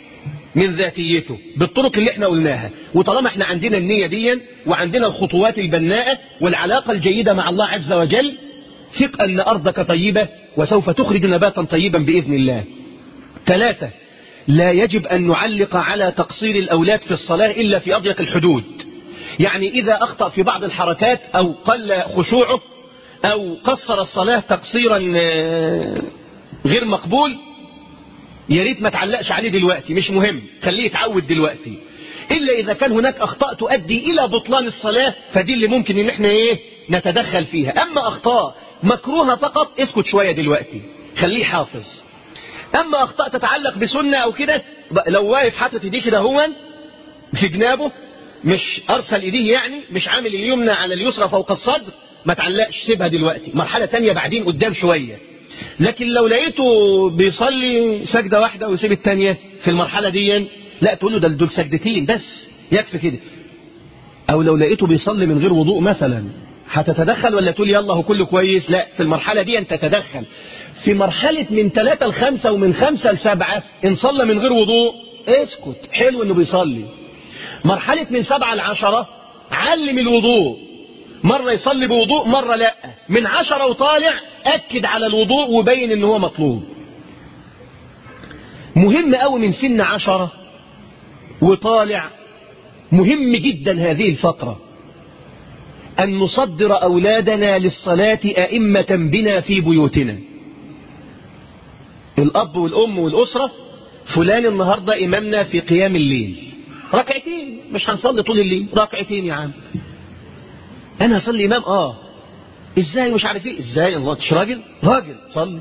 من ذاتيته بالطرق اللي احنا قلناها وطالما احنا عندنا النية دي وعندنا الخطوات البناءة والعلاقة الجيدة مع الله عز وجل ثق ان ارضك طيبة وسوف تخرج نباتا طيبا بإذن الله ثلاثة لا يجب أن نعلق على تقصير الأولاد في الصلاة إلا في أضيق الحدود يعني إذا أخطأ في بعض الحركات أو قل خشوعه أو قصر الصلاة تقصيرا غير مقبول يا ريت ما تعلقش عليه دلوقتي مش مهم خليه يتعود دلوقتي إلا إذا كان هناك أخطاء تؤدي إلى بطلان الصلاة فدي اللي ممكن إن إحنا إيه نتدخل فيها أما أخطاء مكروهة فقط اسكت شوية دلوقتي خليه حافظ أما أخطاء تتعلق بسنة أو كده لو واقف حاطط إيديه كده هو في جنابه مش أرسل إيديه يعني مش عامل اليمنى على اليسرى فوق الصدر ما تعلقش سيبها دلوقتي مرحلة تانية بعدين قدام شوية لكن لو لقيته بيصلي سجدة واحدة ويسيب التانية في المرحلة دي لا تقول له ده دول سجدتين بس يكفي كده أو لو لقيته بيصلي من غير وضوء مثلا هتتدخل ولا تقول يلا هو كله كويس لا في المرحلة دي أنت تتدخل في مرحلة من ثلاثة لخمسة ومن خمسة لسبعة إن صلى من غير وضوء اسكت حلو إنه بيصلي مرحلة من سبعة لعشرة علم الوضوء مرة يصلي بوضوء مرة لا من عشرة وطالع أكد على الوضوء وبين إن هو مطلوب مهم قوي من سن عشرة وطالع مهم جدا هذه الفقرة أن نصدر أولادنا للصلاة أئمة بنا في بيوتنا الأب والأم والأسرة فلان النهاردة إمامنا في قيام الليل ركعتين مش هنصلي طول الليل ركعتين يا عم أنا أصلي إمام آه إزاي مش عارف إيه إزاي الله مش راجل راجل صلي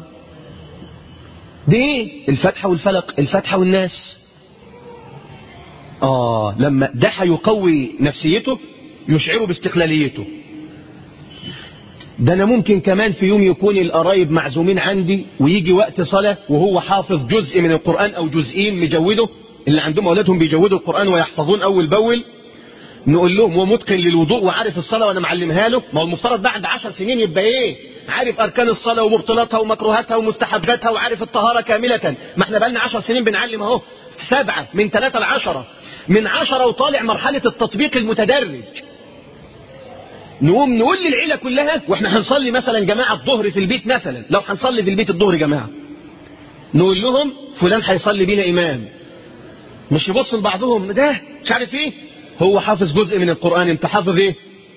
بإيه الفتحة والفلق الفتحة والناس آه لما ده هيقوي نفسيته يشعره باستقلاليته ده أنا ممكن كمان في يوم يكون القرايب معزومين عندي ويجي وقت صلاة وهو حافظ جزء من القرآن أو جزئين مجوده اللي عندهم أولادهم بيجودوا القرآن ويحفظون أول بأول نقول لهم هو متقن للوضوء وعارف الصلاة وأنا معلمها له ما هو المفترض بعد عشر سنين يبقى إيه عارف أركان الصلاة ومبطلاتها ومكروهاتها ومستحباتها وعارف الطهارة كاملة ما احنا بقالنا عشر سنين بنعلم اهو سبعة من ثلاثة لعشرة من عشرة وطالع مرحلة التطبيق المتدرج نقوم نقول للعيلة كلها واحنا هنصلي مثلا جماعة الظهر في البيت مثلا لو هنصلي في البيت الظهر جماعة نقول لهم فلان هيصلي بينا إمام مش يبص لبعضهم ده مش عارف ايه هو حافظ جزء من القرآن انت حافظ ايه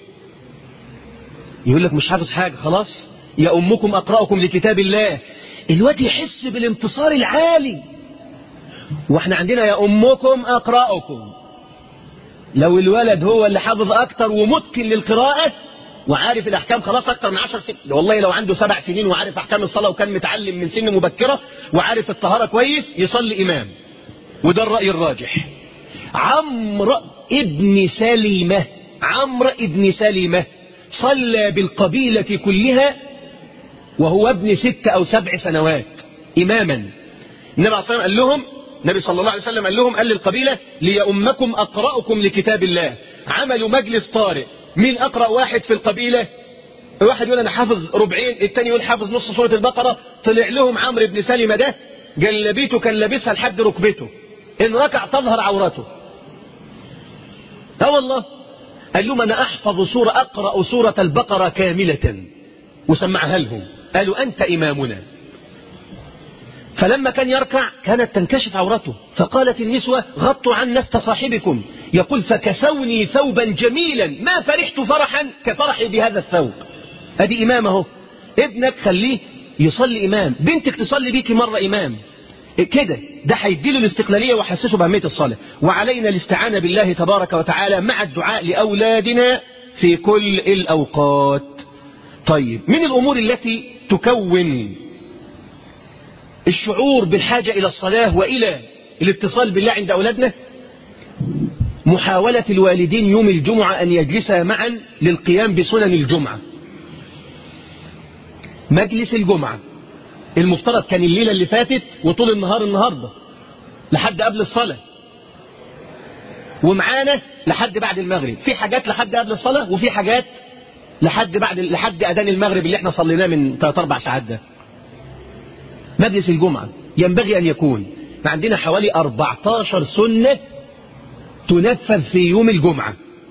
يقول لك مش حافظ حاجة خلاص يا أمكم أقرأكم لكتاب الله الواد يحس بالانتصار العالي واحنا عندنا يا أمكم أقرأكم لو الولد هو اللي حافظ أكتر ومتقن للقراءة وعارف الأحكام خلاص أكتر من عشر سنين والله لو عنده سبع سنين وعارف أحكام الصلاة وكان متعلم من سن مبكرة وعارف الطهارة كويس يصلي إمام وده الرأي الراجح عمرو ابن سليمة عمرو ابن سليمة صلى بالقبيلة كلها وهو ابن ست أو سبع سنوات إماما النبي عليه الصلاة قال لهم النبي صلى الله عليه وسلم قال لهم قال للقبيلة ليأمكم أقرأكم لكتاب الله عملوا مجلس طارئ مين أقرأ واحد في القبيلة واحد يقول أنا حافظ ربعين التاني يقول حافظ نص سورة البقرة طلع لهم عمرو بن سلمة ده جلبيته كان لابسها لحد ركبته إن ركع تظهر عورته اه والله قال لهم أنا أحفظ سورة أقرأ سورة البقرة كاملة وسمعها لهم قالوا أنت إمامنا فلما كان يركع كانت تنكشف عورته فقالت النسوة غطوا عن نست صاحبكم يقول فكسوني ثوبا جميلا ما فرحت فرحا كفرحي بهذا الثوب ادي إمامه ابنك خليه يصلي إمام بنتك تصلي بيك مرة إمام كده ده هيديله الاستقلالية وحسسه بأهمية الصلاة وعلينا الاستعانة بالله تبارك وتعالى مع الدعاء لأولادنا في كل الأوقات طيب من الأمور التي تكون الشعور بالحاجة إلى الصلاة وإلى الاتصال بالله عند أولادنا محاولة الوالدين يوم الجمعة أن يجلسا معا للقيام بسنن الجمعة مجلس الجمعة المفترض كان الليلة اللي فاتت وطول النهار النهاردة لحد قبل الصلاة ومعانا لحد بعد المغرب في حاجات لحد قبل الصلاة وفي حاجات لحد بعد لحد أذان المغرب اللي احنا صليناه من 3 4 ساعات ده مجلس الجمعة ينبغي أن يكون عندنا حوالي 14 سنة تنفذ في يوم الجمعة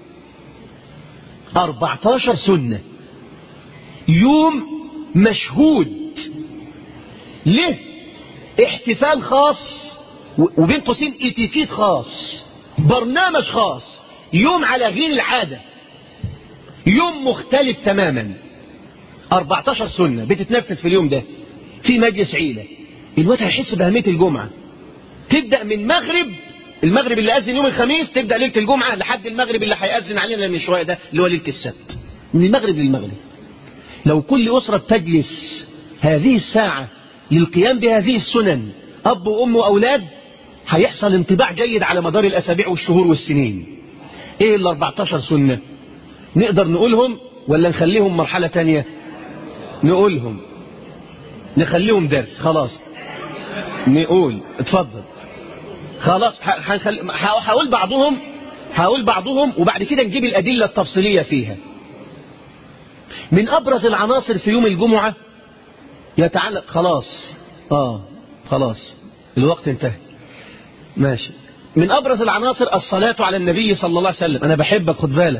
14 سنة يوم مشهود له احتفال خاص وبين قوسين اتيكيت خاص برنامج خاص يوم على غير العادة يوم مختلف تماما 14 سنة بتتنفذ في اليوم ده في مجلس عيلة الوقت هيحس بأهمية الجمعة تبدأ من مغرب المغرب اللي أذن يوم الخميس تبدأ ليلة الجمعة لحد المغرب اللي هيأذن علينا من شوية ده اللي هو ليلة السبت من المغرب للمغرب لو كل أسرة تجلس هذه الساعة للقيام بهذه السنن أب وأم وأولاد هيحصل انطباع جيد على مدار الأسابيع والشهور والسنين إيه ال 14 سنة نقدر نقولهم ولا نخليهم مرحلة تانية نقولهم نخليهم درس خلاص نقول اتفضل خلاص هنخل... هقول بعضهم هقول بعضهم وبعد كده نجيب الأدلة التفصيلية فيها من أبرز العناصر في يوم الجمعة يتعلق خلاص آه خلاص الوقت انتهى ماشي من أبرز العناصر الصلاة على النبي صلى الله عليه وسلم أنا بحبك خد بالك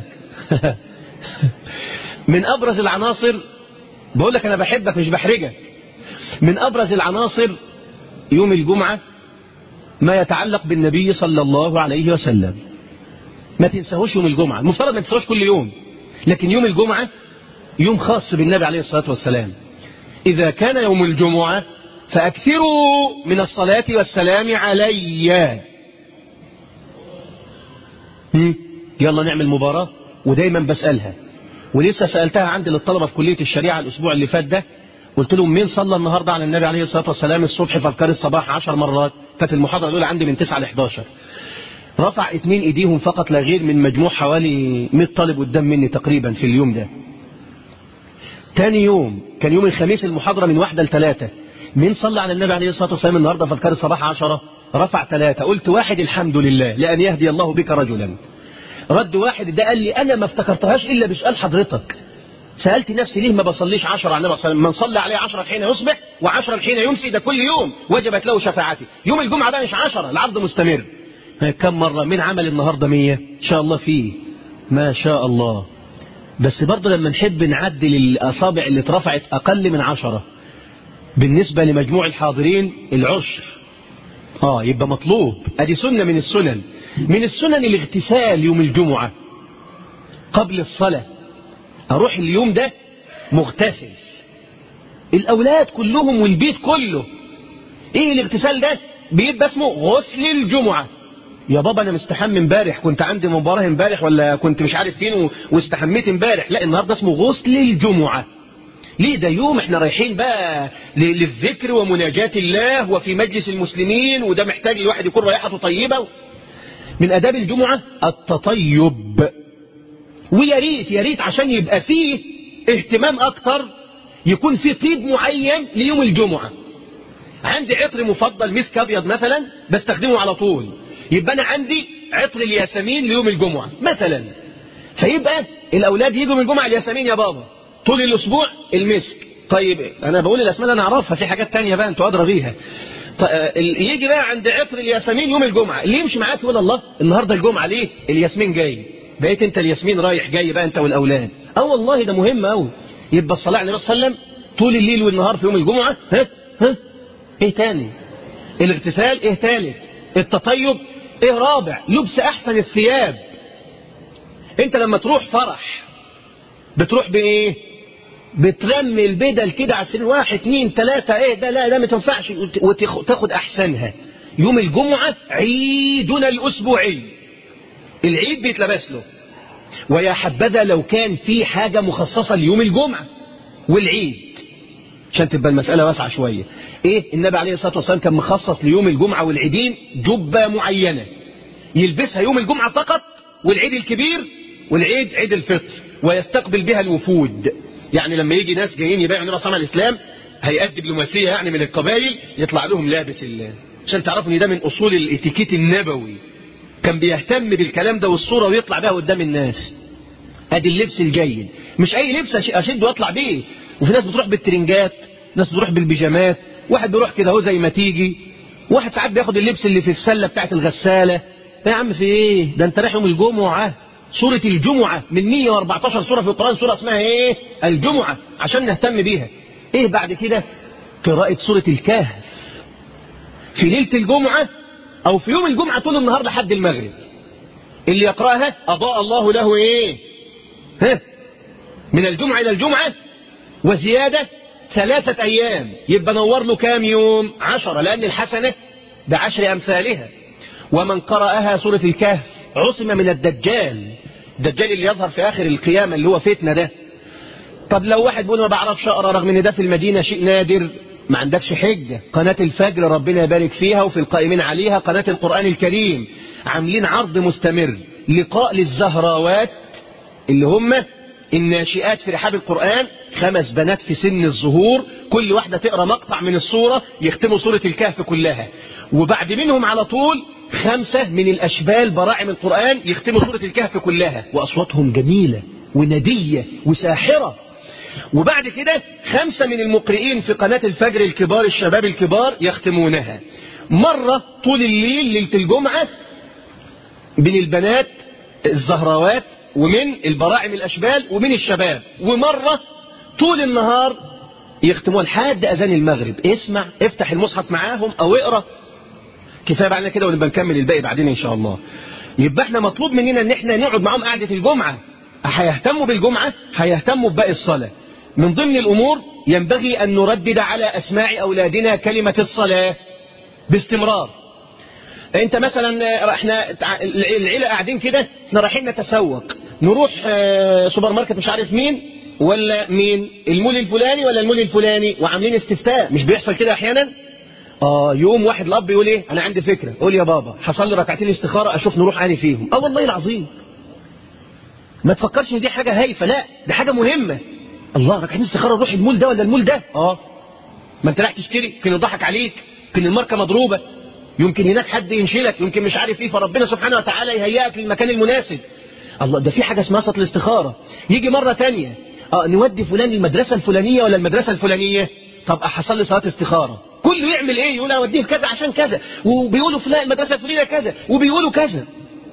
من أبرز العناصر بقول لك أنا بحبك مش بحرجك من أبرز العناصر يوم الجمعة ما يتعلق بالنبي صلى الله عليه وسلم ما تنساهوش يوم الجمعة المفترض ما تنساهوش كل يوم لكن يوم الجمعة يوم خاص بالنبي عليه الصلاة والسلام إذا كان يوم الجمعة فأكثروا من الصلاة والسلام علي يلا نعمل مباراة ودايما بسألها ولسه سألتها عندي للطلبة في كلية الشريعة الأسبوع اللي فات ده قلت لهم مين صلى النهاردة على النبي عليه الصلاة والسلام الصبح في أذكار الصباح عشر مرات كانت المحاضرة الأولى عندي من 9 ل 11 رفع اتنين ايديهم فقط لا غير من مجموع حوالي 100 طالب قدام مني تقريبا في اليوم ده تاني يوم كان يوم الخميس المحاضرة من واحدة لثلاثة مين صلى على النبي عليه الصلاة والسلام النهاردة في أذكار الصباح عشرة رفع ثلاثة قلت واحد الحمد لله لأن يهدي الله بك رجلا رد واحد ده قال لي أنا ما افتكرتهاش إلا بسؤال حضرتك سألت نفسي ليه ما بصليش عشرة على النبي صلى الله عليه وسلم من صلى عليه عشرة حين يصبح وعشرة حين يمسي ده كل يوم وجبت له شفاعتي يوم الجمعة ده مش عشرة العرض مستمر كم مرة من عمل النهاردة مية إن شاء الله فيه ما شاء الله بس برضه لما نحب نعدل الأصابع اللي اترفعت أقل من عشرة بالنسبة لمجموع الحاضرين العشر آه يبقى مطلوب أدي سنة من السنن من السنن الاغتسال يوم الجمعة قبل الصلاة أروح اليوم ده مغتسل الأولاد كلهم والبيت كله إيه الاغتسال ده بيبقى اسمه غسل الجمعة يا بابا أنا مستحمي امبارح كنت عندي مباراة امبارح ولا كنت مش عارف فين واستحميت امبارح لا النهاردة اسمه غسل الجمعة ليه ده يوم احنا رايحين بقى للذكر ومناجاة الله وفي مجلس المسلمين وده محتاج الواحد يكون رائحته طيبة من أداب الجمعة التطيب ويا ريت يا ريت عشان يبقى فيه اهتمام أكتر يكون فيه طيب معين ليوم الجمعة عندي عطر مفضل مسك أبيض مثلا بستخدمه على طول يبقى أنا عندي عطر الياسمين ليوم الجمعة مثلا فيبقى الأولاد يجوا من الجمعة الياسمين يا بابا طول الأسبوع المسك طيب أنا بقول الأسماء اللي أنا أعرفها في حاجات تانية بقى أنتوا أدرى بيها يجي بقى عند عطر الياسمين يوم الجمعة اللي يمشي معاك يقول الله النهاردة الجمعة ليه الياسمين جاي بقيت انت الياسمين رايح جاي بقى انت والأولاد اه والله ده مهم قوي يبقى الصلاة على النبي صلى الله عليه وسلم طول الليل والنهار في يوم الجمعة ها ها ايه تاني الاغتسال ايه تالت التطيب ايه رابع لبس احسن الثياب انت لما تروح فرح بتروح بايه بترمي البدل كده على السرير واحد اتنين تلاتة ايه ده لا ده ما تنفعش وتاخد احسنها يوم الجمعة عيدنا الاسبوعي العيد بيتلبس له ويا حبذا لو كان في حاجة مخصصة ليوم الجمعة والعيد عشان تبقى المسألة واسعة شوية ايه النبي عليه الصلاة والسلام كان مخصص ليوم الجمعة والعيدين جبة معينة يلبسها يوم الجمعة فقط والعيد الكبير والعيد عيد الفطر ويستقبل بها الوفود يعني لما يجي ناس جايين يبيعوا النبي صلى الله عليه وسلم هيئات دبلوماسية يعني من القبائل يطلع لهم لابس ال... عشان تعرفوا ان ده من اصول الاتيكيت النبوي كان بيهتم بالكلام ده والصورة ويطلع بها قدام الناس ادي اللبس الجيد مش اي لبس اشد واطلع بيه وفي ناس بتروح بالترنجات ناس بتروح بالبيجامات واحد بيروح كده اهو زي ما تيجي واحد ساعات بياخد اللبس اللي في السلة بتاعت الغسالة يا عم في ايه ده انت رايح يوم الجمعة سورة الجمعة من 114 سورة في القرآن سورة اسمها ايه الجمعة عشان نهتم بيها ايه بعد كده قراءة سورة الكهف في ليلة الجمعة او في يوم الجمعة طول النهار لحد المغرب اللي يقرأها أضاء الله له ايه ها من الجمعة إلى الجمعة وزيادة ثلاثة أيام يبقى نور له كام يوم عشرة لأن الحسنة بعشر أمثالها ومن قرأها سورة الكهف عصم من الدجال الدجال اللي يظهر في آخر القيامة اللي هو فتنة ده طب لو واحد بيقول ما بعرفش أقرأ رغم ان ده في المدينة شيء نادر ما عندكش حجة قناة الفجر ربنا يبارك فيها وفي القائمين عليها قناة القرآن الكريم عاملين عرض مستمر لقاء للزهراوات اللي هم الناشئات في رحاب القرآن خمس بنات في سن الظهور كل واحدة تقرأ مقطع من الصورة يختموا سورة الكهف كلها وبعد منهم على طول خمسة من الأشبال براعم القرآن يختموا سورة الكهف كلها وأصواتهم جميلة وندية وساحرة وبعد كده خمسة من المقرئين في قناة الفجر الكبار الشباب الكبار يختمونها مرة طول الليل ليلة الجمعة بين البنات الزهراوات ومن البراعم الأشبال ومن الشباب ومرة طول النهار يختموها لحد أذان المغرب اسمع افتح المصحف معاهم أو اقرأ كفاية بعدنا كده ونبقى نكمل الباقي بعدين إن شاء الله يبقى احنا مطلوب مننا ان احنا نقعد معاهم قعدة الجمعة هيهتموا بالجمعة هيهتموا بباقي الصلاة من ضمن الأمور ينبغي أن نردد على أسماع أولادنا كلمة الصلاة باستمرار انت مثلا احنا العيلة قاعدين كده احنا رايحين نتسوق نروح سوبر ماركت مش عارف مين ولا مين المول الفلاني ولا المول الفلاني وعاملين استفتاء مش بيحصل كده احيانا اه يوم واحد الاب يقول ايه انا عندي فكره قول يا بابا حصل لي ركعتين استخاره اشوف نروح اني فيهم اه والله العظيم ما تفكرش ان دي حاجه هايفه لا دي حاجه مهمه الله ركعتين استخاره نروح المول ده ولا المول ده اه ما انت رايح تشتري يمكن يضحك عليك يمكن الماركه مضروبه يمكن هناك حد ينشلك يمكن مش عارف ايه فربنا سبحانه وتعالى يهيئك للمكان المناسب الله ده في حاجه اسمها صلاه الاستخاره يجي مره تانية اه نودي فلان المدرسه الفلانيه ولا المدرسه الفلانيه طب حصل لي صلاه استخاره كله يعمل ايه يقول اوديه في كذا عشان كذا وبيقولوا فلان المدرسه الفلانيه كذا وبيقولوا كذا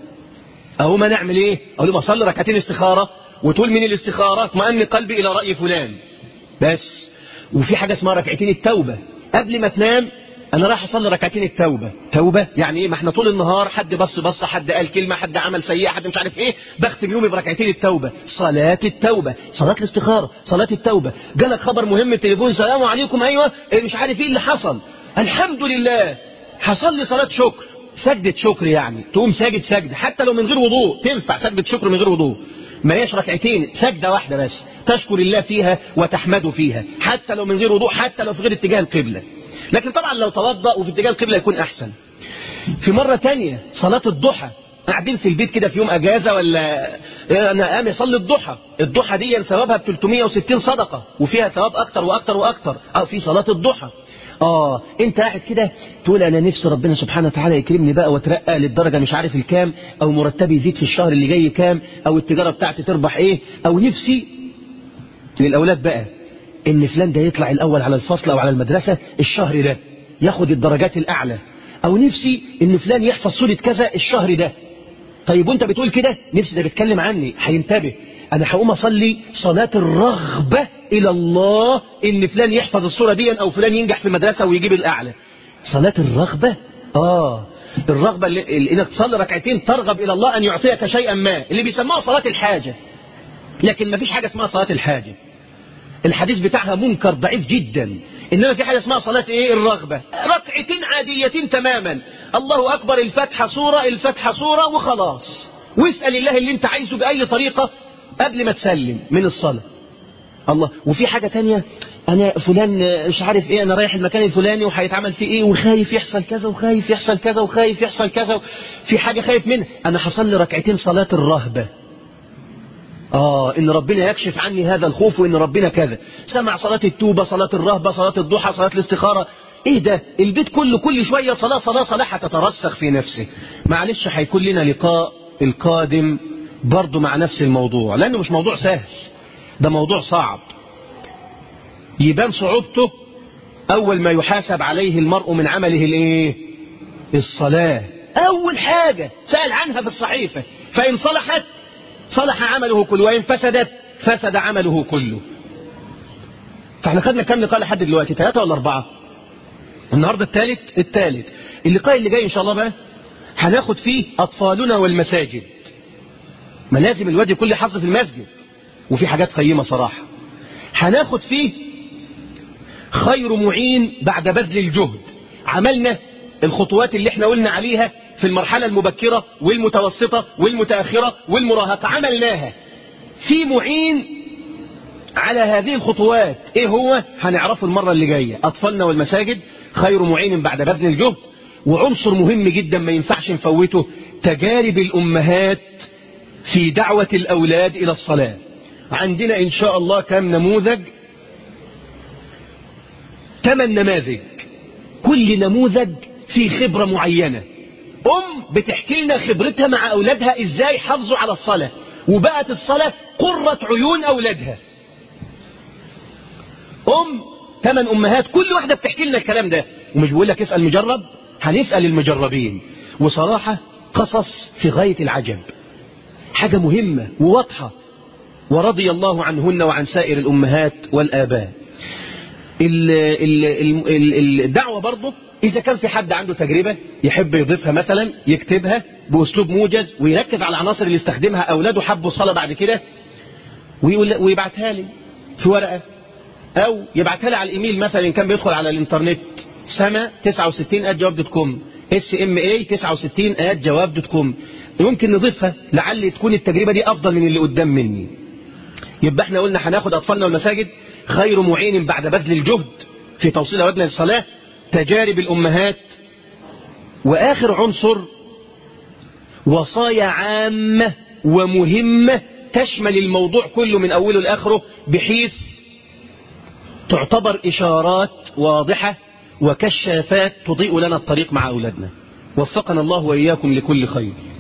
اهو ما نعمل ايه اقول له اصلي ركعتين استخاره وتقول من الاستخاره اطمئن قلبي الى راي فلان بس وفي حاجه اسمها ركعتين التوبه قبل ما تنام انا رايح اصلي ركعتين التوبه توبه يعني ايه ما احنا طول النهار حد بص بص حد قال كلمه حد عمل سيئه حد مش عارف ايه بختم يومي بركعتين التوبه صلاه التوبه صلاه الاستخاره صلاه التوبه جالك خبر مهم التليفون السلام عليكم ايوه إيه مش عارف ايه اللي حصل الحمد لله حصل لي صلاه شكر سجدة شكر يعني تقوم ساجد سجدة حتى لو من غير وضوء تنفع سجدة شكر من غير وضوء ما هيش ركعتين سجدة واحدة بس تشكر الله فيها وتحمده فيها حتى لو من غير وضوء حتى لو في غير اتجاه القبلة لكن طبعا لو توضأ وفي اتجاه القبلة يكون أحسن في مرة تانية صلاة الضحى قاعدين في البيت كده في يوم أجازة ولا أنا قام يصلي الضحى الضحى دي ثوابها ب 360 صدقة وفيها ثواب أكتر وأكتر وأكتر أو في صلاة الضحى آه أنت قاعد كده تقول أنا نفسي ربنا سبحانه وتعالى يكرمني بقى واترقى للدرجة مش عارف الكام أو مرتبي يزيد في الشهر اللي جاي كام أو التجارة بتاعتي تربح إيه أو نفسي للأولاد بقى ان فلان ده يطلع الاول على الفصل او على المدرسة الشهر ده ياخد الدرجات الاعلى او نفسي ان فلان يحفظ سورة كذا الشهر ده طيب وانت بتقول كده نفسي ده بيتكلم عني هينتبه انا هقوم اصلي صلاة الرغبة الى الله ان فلان يحفظ السورة دي او فلان ينجح في المدرسة ويجيب الاعلى صلاة الرغبة اه الرغبة اللي اللي انك تصلي ركعتين ترغب الى الله ان يعطيك شيئا ما اللي بيسموها صلاة الحاجة لكن ما فيش حاجة اسمها صلاة الحاجة الحديث بتاعها منكر ضعيف جدا إنما في حاجة اسمها صلاة إيه الرغبة ركعتين عاديتين تماما الله أكبر الفتحة صورة الفتحة صورة وخلاص واسأل الله اللي انت عايزه بأي طريقة قبل ما تسلم من الصلاة الله وفي حاجة تانية أنا فلان مش عارف إيه أنا رايح المكان الفلاني وهيتعمل فيه إيه وخايف يحصل كذا وخايف يحصل كذا وخايف يحصل كذا في حاجة خايف منها أنا حصل لي ركعتين صلاة الرهبة آه إن ربنا يكشف عني هذا الخوف وإن ربنا كذا سمع صلاة التوبة صلاة الرهبة صلاة الضحى صلاة الاستخارة إيه ده البيت كله كل شوية صلاة صلاة صلاة هتترسخ في نفسه معلش هيكون لنا لقاء القادم برضه مع نفس الموضوع لأنه مش موضوع سهل ده موضوع صعب يبان صعوبته أول ما يحاسب عليه المرء من عمله الإيه الصلاة أول حاجة سأل عنها في الصحيفة فإن صلحت صلح عمله كله وإن فسدت فسد عمله كله فاحنا خدنا كم لقاء لحد دلوقتي ثلاثة ولا أربعة النهاردة الثالث الثالث اللقاء اللي جاي إن شاء الله بقى هناخد فيه أطفالنا والمساجد ما لازم الواد يكون له حظ في المسجد وفي حاجات قيمة صراحة هناخد فيه خير معين بعد بذل الجهد عملنا الخطوات اللي احنا قلنا عليها في المرحلة المبكرة والمتوسطة والمتأخرة والمراهقة عملناها في معين على هذه الخطوات ايه هو هنعرفه المرة اللي جاية اطفالنا والمساجد خير معين بعد بذل الجهد وعنصر مهم جدا ما ينفعش نفوته تجارب الامهات في دعوة الاولاد الى الصلاة عندنا ان شاء الله كم نموذج ثمان نماذج كل نموذج في خبرة معينة أم بتحكي لنا خبرتها مع أولادها إزاي حافظوا على الصلاة وبقت الصلاة قرة عيون أولادها أم ثمان أمهات كل واحدة بتحكي لنا الكلام ده ومش بقول لك اسأل مجرب هنسأل المجربين وصراحة قصص في غاية العجب حاجة مهمة وواضحة ورضي الله عنهن وعن سائر الأمهات والآباء الدعوة برضه إذا كان في حد عنده تجربة يحب يضيفها مثلا يكتبها بأسلوب موجز ويركز على العناصر اللي يستخدمها أولاده حبوا الصلاة بعد كده ويقول ويبعتها لي في ورقة أو يبعتها لي على الإيميل مثلا إن كان بيدخل على الإنترنت سما 69 at جواب دوت كوم اس ام اي 69 at جواب دوت كوم يمكن نضيفها لعل تكون التجربة دي أفضل من اللي قدام مني يبقى احنا قلنا هناخد أطفالنا والمساجد خير معين بعد بذل الجهد في توصيل أولادنا للصلاة تجارب الأمهات وآخر عنصر وصايا عامة ومهمة تشمل الموضوع كله من أوله لآخره بحيث تعتبر إشارات واضحة وكشافات تضيء لنا الطريق مع أولادنا وفقنا الله وإياكم لكل خير